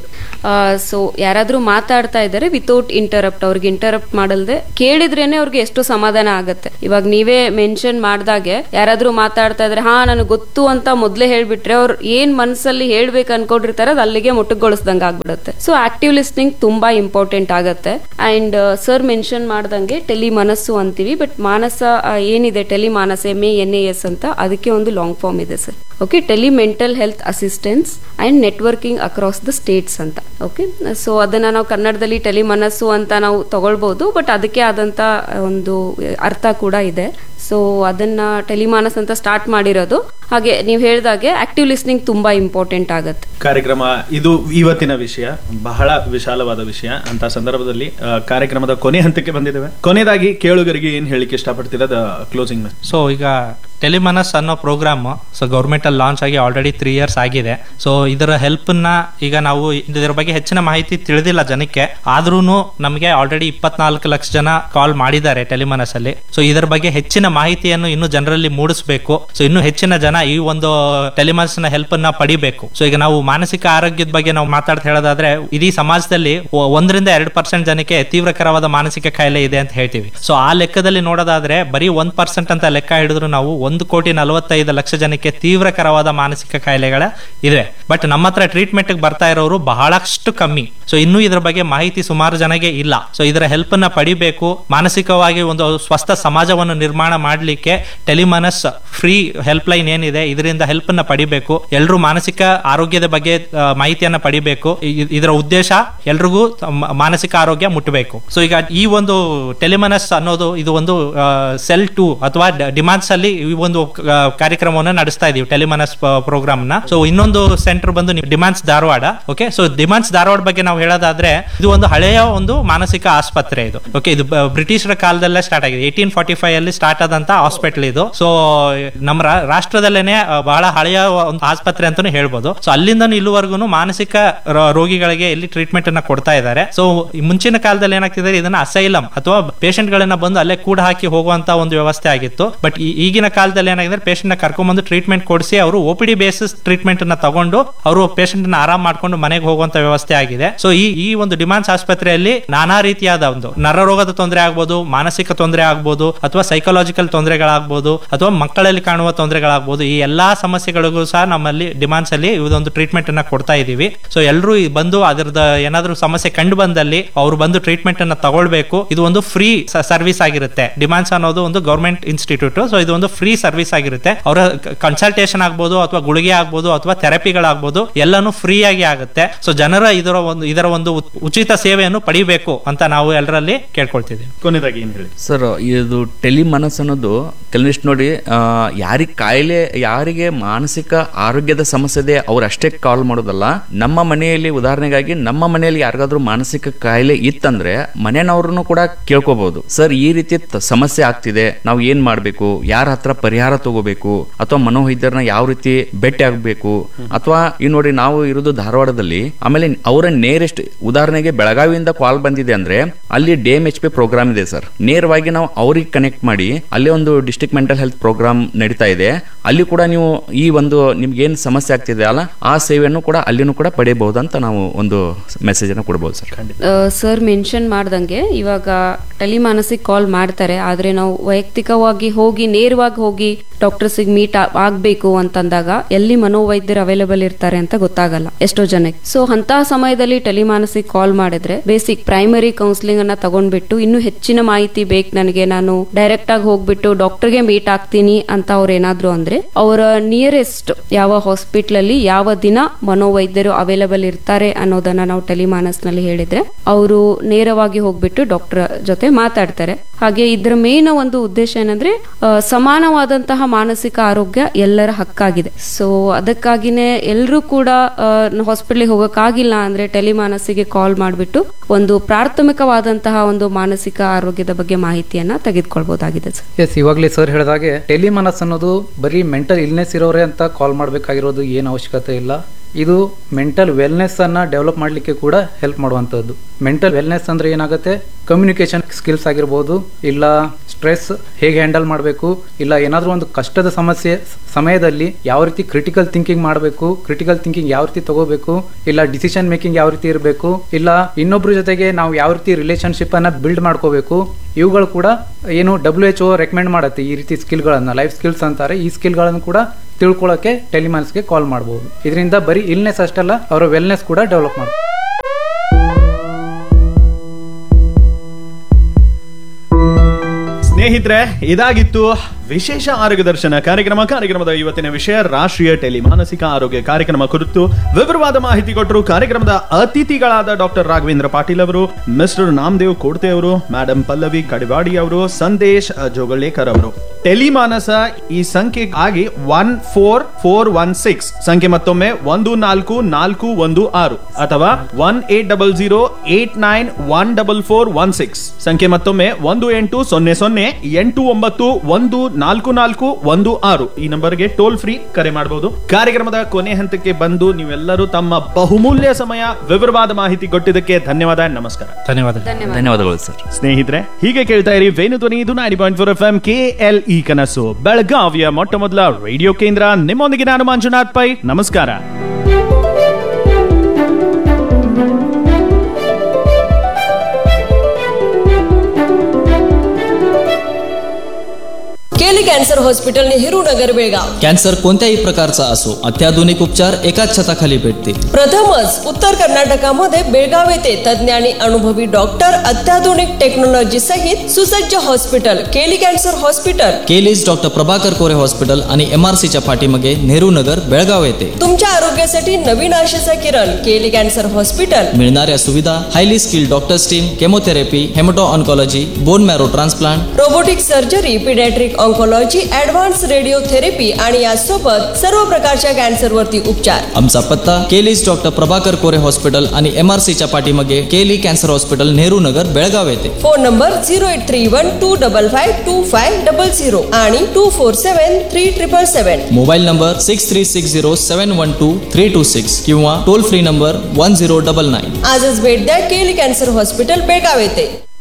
ಸೊ ಯಾರಾದ್ರೂ ಮಾತಾಡ್ತಾ ಇದ್ದಾರೆ ವಿತೌಟ್ ಇಂಟರಪ್ಟ್ ಅವ್ರಿಗೆ ಇಂಟರಪ್ಟ್ ಮಾಡಲ್ದೆ ಕೇಳಿದ್ರೇನೆ ಅವ್ರಿಗೆ ಎಷ್ಟು ಸಮಾಧಾನ ಆಗತ್ತೆ ಇವಾಗ ನೀವೇ ಮೆನ್ಷನ್ ಮಾಡ್ದಾಗೆ ಯಾರಾದ್ರೂ ಮಾತಾಡ್ತಾ ಇದ್ರೆ ಹಾ ನನಗೆ ಗೊತ್ತು ಅಂತ ಮೊದ್ಲೇ ಹೇಳ್ಬಿಟ್ರೆ ಅವ್ರು ಏನ್ ಮನ್ಸಲ್ಲಿ ಹೇಳ್ಬೇಕು ಅನ್ಕೊಂಡಿರ್ತಾರೆ ಅದು ಅಲ್ಲಿಗೆ ಮೊಟ್ಟಗೊಳಿಸ್ದಂಗೆ ಆಗ್ಬಿಡುತ್ತೆ ಸೊ ಆಕ್ಟಿವ್ ಲಿಸ್ನಿಂಗ್ ತುಂಬಾ ಇಂಪಾರ್ಟೆಂಟ್ ಆಗತ್ತೆ ಅಂಡ್ ಸರ್ ಮೆನ್ಷನ್ ಮಾಡ್ದಂಗೆ ಟೆಲಿ ಮನಸ್ಸು ಅಂತೀವಿ ಬಟ್ ಮಾನಸ ಆ, ಏನಿದೆ ಟೆಲಿ ಮಾನಸ ಎಮ್ ಎನ್ ಎಸ್ ಅಂತ ಅದಕ್ಕೆ ಒಂದು ಲಾಂಗ್ ಫಾರ್ಮ್ ಇದೆ sir okay tele mental health assistance and networking across the states ಅಂತ ಓಕೆ ಸೊ ಅದನ್ನ ನಾವು ಕನ್ನಡದಲ್ಲಿ ಟೆಲಿ ಮನಸ್ಸು ಅಂತ ನಾವು ತಗೊಳ್ಬಹುದು ಬಟ್ ಅದಕ್ಕೆ ಆದಂತ ಒಂದು ಅರ್ಥ ಕೂಡ ಇದೆ ಸೊ ಅದನ್ನ ಟೆಲಿಮಾನಸ್ ಅಂತ ಸ್ಟಾರ್ಟ್ ಮಾಡಿರೋದು ಹಾಗೆ ನೀವು ಹೇಳ್ದಾಗೆ ಆಕ್ಟಿವ್ ಲಿಸ್ನಿಂಗ್ ತುಂಬಾ ಇಂಪಾರ್ಟೆಂಟ್ ಆಗತ್ತೆ ಕಾರ್ಯಕ್ರಮ ಇದು ಇವತ್ತಿನ ವಿಷಯ ಬಹಳ ವಿಶಾಲವಾದ ವಿಷಯ ಅಂತ ಸಂದರ್ಭದಲ್ಲಿ ಆ, ಕಾರ್ಯಕ್ರಮದ ಕೊನೆ ಹಂತಕ್ಕೆ ಬಂದಿದ್ದೇವೆ ಕೊನೆಯದಾಗಿ ಕೇಳುಗರಿಗೆ ಏನ್ ಹೇಳಿಕೆ ಇಷ್ಟಪಡ್ತೀರದ ಕ್ಲೋಸಿಂಗ್ ಸೊ ಈಗ ಟೆಲಿಮನಸ್ ಅನ್ನೋ ಪ್ರೋಗ್ರಾಮ್ ಸೊ ಗೌರ್ಮೆಂಟ್ ಅಲ್ಲಿ ಲಾಂಚ್ ಆಗಿ ಆಲ್ರೆಡಿ ತ್ರೀ ಇಯರ್ಸ್ ಆಗಿದೆ ಸೊ ಇದರ ಹೆಲ್ಪ್ ನ ಈಗ ನಾವು ಇದರ ಬಗ್ಗೆ ಹೆಚ್ಚಿನ ಮಾಹಿತಿ ತಿಳಿದಿಲ್ಲ ಜನಕ್ಕೆ ಆದ್ರೂ ನಮಗೆ ಆಲ್ರೆಡಿ ಇಪ್ಪತ್ನಾಲ್ಕು ಲಕ್ಷ ಜನ ಕಾಲ್ ಮಾಡಿದ್ದಾರೆ ಟೆಲಿಮನಸ್ ಅಲ್ಲಿ ಸೊ ಇದರ ಬಗ್ಗೆ ಹೆಚ್ಚಿನ ಮಾಹಿತಿಯನ್ನು ಇನ್ನು ಜನರಲ್ಲಿ ಮೂಡಿಸಬೇಕು ಸೊ ಇನ್ನು ಹೆಚ್ಚಿನ ಜನ ಈ ಒಂದು ಟೆಲಿಮನಸ್ ನ ಹೆಲ್ಪ್ ಅನ್ನ ಪಡಿಬೇಕು ಸೊ ಈಗ ನಾವು ಮಾನಸಿಕ ಆರೋಗ್ಯದ ಬಗ್ಗೆ ನಾವು ಮಾತಾಡ್ತಾ ಹೇಳೋದಾದ್ರೆ ಇಡೀ ಸಮಾಜದಲ್ಲಿ ಒ- ಒಂದರಿಂದ ಎರಡು ಪರ್ಸೆಂಟ್ ಜನಕ್ಕೆ ತೀವ್ರಕರವಾದ ಮಾನಸಿಕ ಕಾಯಿಲೆ ಇದೆ ಅಂತ ಹೇಳ್ತೀವಿ ಸೊ ಆ ಲೆಕ್ಕದಲ್ಲಿ ನೋಡೋದಾದ್ರೆ ಬರೀ ಒಂದ್ ಪರ್ಸೆಂಟ್ ಅಂತ ಲೆಕ್ಕ ಹಿಡಿದ್ರು ನಾವು ಒಂದು ಕೋಟಿ ನಲವತ್ತೈದು ಲಕ್ಷ ಜನಕ್ಕೆ ತೀವ್ರಕರವಾದ ಮಾನಸಿಕ ಕಾಯಿಲೆಗಳ ಇದೆ ಬಟ್ ನಮ್ಮ ಹತ್ರ ಟ್ರೀಟ್ಮೆಂಟ್ ಬರ್ತಾ ಇರೋರು ಬಹಳಷ್ಟು ಕಮ್ಮಿ ಸೊ ಇನ್ನೂ ಇದ್ರ ಬಗ್ಗೆ ಮಾಹಿತಿ ಸುಮಾರು ಜನಗೆ ಇಲ್ಲ ಸೊ ಇದರ ಹೆಲ್ಪ್ ಅನ್ನ ಪಡಿಬೇಕು ಮಾನಸಿಕವಾಗಿ ಒಂದು ಸ್ವಸ್ಥ ಸಮಾಜವನ್ನು ನಿರ್ಮಾಣ ಮಾಡಲಿಕ್ಕೆ ಟೆಲಿಮನಸ್ ಫ್ರೀ ಹೆಲ್ಪ್ ಲೈನ್ ಏನಿದೆ ಇದರಿಂದ ಹೆಲ್ಪ್ ಅನ್ನ ಪಡಿಬೇಕು ಎಲ್ಲರೂ ಮಾನಸಿಕ ಆರೋಗ್ಯದ ಬಗ್ಗೆ ಆ, ಮಾಹಿತಿಯನ್ನ ಪಡಿಬೇಕು ಇ- ಇದರ ಉದ್ದೇಶ ಎಲ್ರಿಗೂ ಮ- ಮಾನಸಿಕ ಆರೋಗ್ಯ ಮುಟ್ಟಬೇಕು ಸೊ ಈಗ ಈ ಒಂದು ಟೆಲಿಮನಸ್ ಅನ್ನೋದು ಇದು ಒಂದು ಸೆಲ್ ಟು ಅಥವಾ ಡಿಮಾಂಡ್ಸ್ ಅಲ್ಲಿ ಈ ಒಂದು ಆ, ಕಾರ್ಯಕ್ರಮವನ್ನು ನಡೆಸ್ತಾ ಇದೀವಿ ಟೆಲಿಮನಸ್ ಪ್ರೋಗ್ರಾಮ್ ನ ಸೊ ಇನ್ನೊಂದು ಸೆಂಟರ್ ಬಂದು ಡಿಮಾಂಡ್ಸ್ ಧಾರವಾಡ ಓಕೆ ಸೊ ಡಿಮಾಂಡ್ಸ್ ಧಾರವಾಡ ಬಗ್ಗೆ ನಾವು ಹೇಳೋದಾದ್ರೆ ಇದು ಒಂದು ಹಳೆಯ ಒಂದು ಮಾನಸಿಕ ಆಸ್ಪತ್ರೆ ಇದು ಓಕೆ ಇದು ಬ- ಬ್ರಿಟಿಷರ ಕಾಲದಲ್ಲೇ ಸ್ಟಾರ್ಟ್ ಆಗಿದೆ ಏಯ್ಟೀನ್ ಫಾರ್ಟಿ ಫೈವ್ ಅಲ್ಲಿ ಸ್ಟಾರ್ಟ್ ಆದಂತ ಹಾಸ್ಪಿಟಲ್ ಇದು ಸೊ ನಮ್ಮ ರಾ- ರಾಷ್ಟ್ರದಲ್ಲೇನೆ ಆ, ಬಹಳ ಹಳೆಯ ಒಂದು ಆಸ್ಪತ್ರೆ ಅಂತಾನು ಹೇಳ್ಬೋದು ಸೊ ಅಲ್ಲಿಂದ ಇಲ್ಲಿವರೆಗೂ ಮಾನಸಿಕ ರ- ರೋಗಿಗಳಿಗೆ ಇಲ್ಲಿ ಟ್ರೀಟ್ಮೆಂಟ್ ಅನ್ನ ಕೊಡ್ತಾ ಇದ್ದಾರೆ ಸೊ ಮುಂಚಿನ ಕಾಲದಲ್ಲಿ ಏನಾಗ್ತಿದೆ ಇದನ್ನ ಅಸೈಲಂ ಅಥವಾ ಪೇಷಂಟ್ ಗಳನ್ನ ಬಂದು ಅಲ್ಲೇ ಕೂಡ ಹಾಕಿ ಹೋಗುವಂತ ಒಂದು ವ್ಯವಸ್ಥೆ ಆಗಿತ್ತು ಬಟ್ ಈಗಿನ ಕಾಲದಲ್ಲಿ ಏನಾಗಿದೆ ಪೇಷಂಟ್ ನ ಕರ್ಕೊಂಡ್ಬಂದು ಟ್ರೀಟ್ಮೆಂಟ್ ಕೊಡಿಸಿ ಅವರು O P D basis treatment ಅನ್ನ ತಗೊಂಡು ಅವರು ಪೇಷಂಟ್ ನ ಆರಾಮ್ ಮಾಡ್ಕೊಂಡು ಮನೆಗೆ ಹೋಗುವಂತ ವ್ಯವಸ್ಥೆ ಆಗಿದೆ ಸೊ ಈ ಈ ಒಂದು ಡಿಮಾಂಡ್ಸ್ ಆಸ್ಪತ್ರೆಯಲ್ಲಿ ನಾನಾ ರೀತಿಯಾದ ಒಂದು ನರರೋಗದ ತೊಂದರೆ ಆಗ್ಬೋದು ಮಾನಸಿಕ ತೊಂದರೆ ಆಗ್ಬೋದು ಅಥವಾ ಸೈಕಲಾಜಿಕಲ್ ತೊಂದರೆಗಳಾಗ್ಬೋದು ಅಥವಾ ಮಕ್ಕಳಲ್ಲಿ ಕಾಣುವ ತೊಂದರೆಗಳಾಗ್ಬೋದು ಈ ಎಲ್ಲಾ ಸಮಸ್ಯೆಗಳಿಗೂ ಸಹ ನಮ್ಮಲ್ಲಿ ಡಿಮಾಂಡ್ಸ್ ಅಲ್ಲಿ ಇದೊಂದು ಟ್ರೀಟ್ಮೆಂಟ್ ಅನ್ನ ಕೊಡ್ತಾ ಇದೀವಿ ಸೊ ಎಲ್ಲರೂ ಬಂದು ಅದರದ ಏನಾದ್ರೂ ಸಮಸ್ಯೆ ಕಂಡು ಬಂದಲ್ಲಿ ಅವರು ಬಂದು ಟ್ರೀಟ್ಮೆಂಟ್ ಅನ್ನ ತಗೊಳ್ಬೇಕು ಇದು ಒಂದು ಫ್ರೀ ಸರ್ವಿಸ್ ಆಗಿರುತ್ತೆ ಡಿಮಾಂಡ್ಸ್ ಅನ್ನೋದು ಒಂದು ಗೌರ್ಮೆಂಟ್ ಇನ್ಸ್ಟಿಟ್ಯೂಟ್ ಸೊ ಇದು ಒಂದು ಫ್ರೀ ಸರ್ವಿಸ್ ಆಗಿರುತ್ತೆ ಅವರ ಕನ್ಸಲ್ಟೇಷನ್ ಆಗ್ಬೋದು ಅಥವಾ ಗುಳಿಗೆ ಆಗ್ಬೋದು ಅಥವಾ ಥೆರಪಿಗಳಾಗ್ಬೋದು ಎಲ್ಲಾನು ಫ್ರೀ ಆಗಿ ಆಗುತ್ತೆ ಸೊ ಜನರ ಇದರ ಒಂದು ಇದರ ಒಂದು ಉ- ಉಚಿತ ಸೇವೆಯನ್ನು ಪಡಿಬೇಕು ಅಂತ ನಾವು ಎಲ್ಲರಲ್ಲಿ ಕೇಳ್ಕೊಳ್ತಿದ್ದೀವಿ ಕೊನೆಯದಾಗಿ ಏನ್ ಹೇಳಿ ಸರ್ ಇದು ಟೆಲಿಮನಸ್ ಅನ್ನೋದು ಕೆಲವಿಷ್ಟು ನೋಡಿ ಯಾರಿಗೆ ಕಾಯಿಲೆ ಯಾರಿಗೆ ಮಾನಸಿಕ ಆರೋಗ್ಯದ ಸಮಸ್ಯೆ ಇದೆ ಅವ್ರು ಅಷ್ಟೇ ಕಾಲ್ ಮಾಡೋದಲ್ಲ ನಮ್ಮ ಮನೆಯಲ್ಲಿ ಉದಾಹರಣೆಗಾಗಿ ನಮ್ಮ ಮನೆಯಲ್ಲಿ ಯಾರಿಗಾದ್ರೂ ಮಾನಸಿಕ ಕಾಯಿಲೆ ಇತ್ತಂದ್ರೆ ಮನೆಯವ್ರನ್ನು ಕೂಡ ಕೇಳ್ಕೋಬಹುದು ಸರ್ ಈ ರೀತಿ ತ- ಸಮಸ್ಯೆ ಆಗ್ತಿದೆ ನಾವು ಏನ್ ಮಾಡ್ಬೇಕು ಯಾರ ಹತ್ರ ಪರಿಹಾರ ತಗೋಬೇಕು ಅಥವಾ ಮನೋವೈದ್ಯರನ್ನ ಯಾವ ರೀತಿ ಭೇಟಿ ಆಗ್ಬೇಕು ಅಥವಾ ಈ ನೋಡಿ ನಾವು ಇರೋದು ಧಾರವಾಡದಲ್ಲಿ ಆಮೇಲೆ ಅವರ ನೇರೆಸ್ಟ್ ಉದಾಹರಣೆಗೆ ಬೆಳಗಾವಿಯಿಂದ ಕಾಲ್ ಬಂದಿದೆ ಅಂದ್ರೆ ಅಲ್ಲಿ D M H P program ಇದೆ ಸರ್ ನೇರವಾಗಿ ನಾವು ಅವ್ರಿಗೆ ಕನೆಕ್ಟ್ ಮಾಡಿ ಅಲ್ಲಿ ಒಂದು ಡಿಸ್ಟ್ರಿಕ್ಟ್ ಮೆಂಟಲ್ ಹೆಲ್ತ್ ಪ್ರೋಗ್ರಾಮ್ ನಡೀತಾ ಇದೆ ಅಲ್ಲಿ ಕೂಡ ನೀವು ಈ ಒಂದು ನಿಮ್ಗೆ ಏನ್ ಸಮಸ್ಯೆ ಆಗ್ತಿದೆ ಅಲ್ಲ ಆ ಸೇವೆಯನ್ನು ಕೂಡ ಅಲ್ಲಿನೂ ಕೂಡ ಪಡೆಯಬಹುದು ಅಂತ ನಾವು ಒಂದು ಮೆಸೇಜ್ ಅನ್ನು ಕೊಡಬಹುದು ಸರ್ ಸರ್ ಮೆನ್ಷನ್ ಮಾಡ್ದಂಗೆ ಇವಾಗ ಟೆಲಿಮಾನಸಿಗೆ ಕಾಲ್ ಮಾಡ್ತಾರೆ ಆದ್ರೆ ನಾವು ವೈಯಕ್ತಿಕವಾಗಿ ಹೋಗಿ ನೇರವಾಗಿ ಹೋಗಿ ಡಾಕ್ಟರ್ಸಿಗೆ ಮೀಟ್ ಆಗ್ಬೇಕು ಅಂತಂದಾಗ ಎಲ್ಲಿ ಮನೋವೈದ್ಯರು ಅವೈಲೇಬಲ್ ಇರ್ತಾರೆ ಅಂತ ಗೊತ್ತಾಗಲ್ಲ ಎಷ್ಟೋ ಜನಕ್ಕೆ ಸೊ ಅಂತ ಸಮಯದಲ್ಲಿ ಟೆಲಿಮಾನಸಿಗೆ ಕಾಲ್ ಮಾಡಿದ್ರೆ ಬೇಸಿಕ್ ಪ್ರೈಮರಿ ಕೌನ್ಸಿಲಿಂಗ್ ಅನ್ನ ತಗೊಂಡ್ಬಿಟ್ಟು ಇನ್ನು ಹೆಚ್ಚಿನ ಮಾಹಿತಿ ಬೇಕು ನನಗೆ ನಾನು ಡೈರೆಕ್ಟ್ ಆಗಿ ಹೋಗ್ಬಿಟ್ಟು ಡಾಕ್ಟರ್ಗೆ ಮೀಟ್ ಆಗ್ತೀನಿ ಅಂತ ಅವ್ರು ಏನಾದ್ರು ಅಂದ್ರೆ ಅವರ ನಿಯರೆಸ್ಟ್ ಯಾವ ಹಾಸ್ಪಿಟಲ್ ಅಲ್ಲಿ ಯಾವ ದಿನ ಮನೋವೈದ್ಯರು ಅವೈಲೇಬಲ್ ಇರ್ತಾರೆ ಅನ್ನೋದನ್ನ ನಾವು ಟೆಲಿಮಾನಸ್ ನಲ್ಲಿ ಹೇಳಿದ್ರೆ ಅವರು ನೇರವಾಗಿ ಹೋಗ್ಬಿಟ್ಟು ಡಾಕ್ಟರ್ ಜೊತೆ ಮಾತಾಡ್ತಾರೆ ಹಾಗೆ ಇದರ ಮೇನ್ ಒಂದು ಉದ್ದೇಶ ಏನಂದ್ರೆ ಆ, ಸಮಾನವಾದಂತಹ ಮಾನಸಿಕ ಆರೋಗ್ಯ ಎಲ್ಲರ ಹಕ್ಕಾಗಿದೆ ಸೊ ಅದಕ್ಕಾಗಿನೇ ಎಲ್ಲರೂ ಕೂಡ ಹಾಸ್ಪಿಟಲ್ಗೆ ಹೋಗಕ್ಕಾಗಿಲ್ಲ ಅಂದ್ರೆ ಟೆಲಿಮಾನಸಿಗೆ ಕಾಲ್ ಮಾಡಿಬಿಟ್ಟು ಒಂದು ಪ್ರಾಥಮಿಕವಾದಂತಹ ಒಂದು ಮಾನಸಿಕ ಆರೋಗ್ಯದ ಬಗ್ಗೆ ಮಾಹಿತಿಯನ್ನ ತೆಗೆದುಕೊಳ್ಬಹುದಾಗಿದೆ ಸರ್ ಎಸ್ ಇವಾಗಲೇ ಸರ್ ಹೇಳಿದಾಗೆ ಟೆಲಿಮನಸ್ ಅನ್ನೋದು ಬರೀ ಮೆಂಟಲ್ ಇಲ್ನೆಸ್ ಇರೋರೇ ಅಂತ ಕಾಲ್ ಮಾಡಬೇಕಾಗಿರೋದು ಏನು ಅವಶ್ಯಕತೆ ಇಲ್ಲ ಇದು ಮೆಂಟಲ್ ವೆಲ್ನೆಸ್ ಅನ್ನ ಡೆವಲಪ್ ಮಾಡಲಿಕ್ಕೆ ಕೂಡ ಹೆಲ್ಪ್ ಮಾಡುವಂಥದ್ದು ಮೆಂಟಲ್ ವೆಲ್ನೆಸ್ ಅಂದ್ರೆ ಏನಾಗುತ್ತೆ ಕಮ್ಯುನಿಕೇಶನ್ ಸ್ಕಿಲ್ಸ್ ಆಗಿರ್ಬೋದು ಇಲ್ಲ ಸ್ಟ್ರೆಸ್ ಹೇಗೆ ಹ್ಯಾಂಡಲ್ ಮಾಡಬೇಕು ಇಲ್ಲ ಏನಾದರೂ ಒಂದು ಕಷ್ಟದ ಸಮಸ್ಯೆ ಸಮಯದಲ್ಲಿ ಯಾವ ರೀತಿ ಕ್ರಿಟಿಕಲ್ ಥಿಂಕಿಂಗ್ ಮಾಡಬೇಕು ಕ್ರಿಟಿಕಲ್ ಥಿಂಕಿಂಗ್ ಯಾವ ರೀತಿ ತಗೋಬೇಕು ಇಲ್ಲ ಡಿಸಿಷನ್ ಮೇಕಿಂಗ್ ಯಾವ ರೀತಿ ಇರಬೇಕು ಇಲ್ಲ ಇನ್ನೊಬ್ರ ಜೊತೆಗೆ ನಾವು ಯಾವ ರೀತಿ ರಿಲೇಶನ್ಶಿಪ್ ಅನ್ನ ಬಿಲ್ಡ್ ಮಾಡ್ಕೋಬೇಕು ಇವುಗಳು ಕೂಡ ಏನು ಡಬ್ಲ್ಯೂ ಎಚ್ ಒ ರೆಕಮೆಂಡ್ ಮಾಡುತ್ತೆ ಈ ರೀತಿ ಸ್ಕಿಲ್ಗಳನ್ನ ಲೈಫ್ ಸ್ಕಿಲ್ಸ್ ಅಂತಾರೆ ಈ ಸ್ಕಿಲ್ಗಳನ್ನು ಕೂಡ ತಿಳ್ಕೊಳ್ಳೋಕೆ ಟೆಲಿಮಾನ್ಸ್ಗೆ ಕಾಲ್ ಮಾಡ್ಬೋದು ಇದರಿಂದ ಬರೀ ಇಲ್ನೆಸ್ ಅಷ್ಟಲ್ಲ ಅವರ ವೆಲ್ನೆಸ್ ಕೂಡ ಡೆವಲಪ್ ಮಾಡ್ಬೋದು ಸ್ನೇಹಿತರೆ ಇದಾಗಿತ್ತು ವಿಶೇಷ ಆರೋಗ್ಯ ದರ್ಶನ ಕಾರ್ಯಕ್ರಮ ಕಾರ್ಯಕ್ರಮದ ಇವತ್ತಿನ ವಿಷಯ ರಾಷ್ಟ್ರೀಯ ಟೆಲಿ ಮಾನಸಿಕ ಆರೋಗ್ಯ ಕಾರ್ಯಕ್ರಮ ಕುರಿತು ವಿವರವಾದ ಮಾಹಿತಿ ಕೊಟ್ಟರು ಕಾರ್ಯಕ್ರಮದ ಅತಿಥಿಗಳಾದ ಡಾಕ್ಟರ್ ರಾಘವೇಂದ್ರ ಪಾಟೀಲ್ ಅವರು ಮಿಸ್ಟರ್ ನಾಮದೇವ್ ಕೋಡ್ತೆ ಅವರು ಮೇಡಮ್ ಪಲ್ಲವಿ ಕಡಿವಾಡಿ ಅವರು ಸಂದೇಶ್ ಜೋಗಳೇಕರ್ ಅವರು ಟೆಲಿಮಾನಸ ಈ ಸಂಖ್ಯೆ ಆಗಿ one four four one six ಸಂಖ್ಯೆ ಮತ್ತೊಮ್ಮೆ ಒಂದು ನಾಲ್ಕು ನಾಲ್ಕು ಒಂದು ಆರು ಅಥವಾ one eight double zero eight nine one double four one six ಸಂಖ್ಯೆ ಮತ್ತೊಮ್ಮೆ ಒಂದು ಎಂಟು ಸೊನ್ನೆ ಸೊನ್ನೆ ಎಂಟು ಒಂಬತ್ತು ಒಂದು ನಾಲ್ಕು ನಾಲ್ಕು ಒಂದು ಆರು ಈ ನಂಬರ್ಗೆ ಟೋಲ್ ಫ್ರೀ ಕರೆ ಮಾಡಬಹುದು ಕಾರ್ಯಕ್ರಮದ ಕೊನೆ ಹಂತಕ್ಕೆ ಬಂದು ನೀವೆಲ್ಲರೂ ತಮ್ಮ ಬಹುಮೂಲ್ಯ ಸಮಯ ವಿವರವಾದ ಮಾಹಿತಿ ಕೊಟ್ಟಿದ್ದಕ್ಕೆ ಧನ್ಯವಾದ ನಮಸ್ಕಾರ ಧನ್ಯವಾದ ಧನ್ಯವಾದಗಳು ಸರ್ ಸ್ನೇಹಿತರೆ ಹೀಗೆ ಕೇಳ್ತಾ ಇರಿ ವೇಣು ಧ್ವನಿ ಇದು nine point four F M K L E ಕನಸು ಬೆಳಗಾವಿಯ ಮೊಟ್ಟ ಮೊದಲ ರೇಡಿಯೋ ಕೇಂದ್ರ ನಿಮ್ಮೊಂದಿಗೆ ನಾನು ಮಂಜುನಾಥ್ ಪೈ ನಮಸ್ಕಾರ KLE cancer hospital Nehru Nagar Belagavi cancer कोणत्याही प्रकारचा असो अत्याधुनिक उपचार एकाच छताखाली भेटतील प्रथमच उत्तर कर्नाटकामध्ये बेळगाव येथे तज्ज्ञ आणि अनुभवी डॉक्टर अत्याधुनिक टेक्नॉलॉजी सहित सुसज्ज hospital KLE cancer hospital KLE's doctor Prabhakar Kore hospital आणि एम आर सीच्या पाठीमागे नेहरू नगर बेळगाव येथे तुमच्या आरोग्यासाठी नवीन आशेचा किरण केली कॅन्सर हॉस्पिटल मिळणाऱ्या सुविधा highly skilled doctors team chemotherapy haemato oncology bone marrow transplant robotic surgery paediatric oncology advance radiotherapy आणि यासोबत सर्व प्रकारच्या कॅन्सरवरती उपचार आमचा पत्ता केलीज डॉक्टर प्रभाकर कोरे हॉस्पिटल आणि एम आर सीच्या पाठीमागे KLE cancer hospital Nehru Nagar Belagavi येथे phone number zero eight three one two double five two five double zero आणि two four seven three triple seven mobile number six three six zero seven one two three two six किंवा toll free number one zero double nine आजच भेट द्या केली cancer hospital Belgaum येथे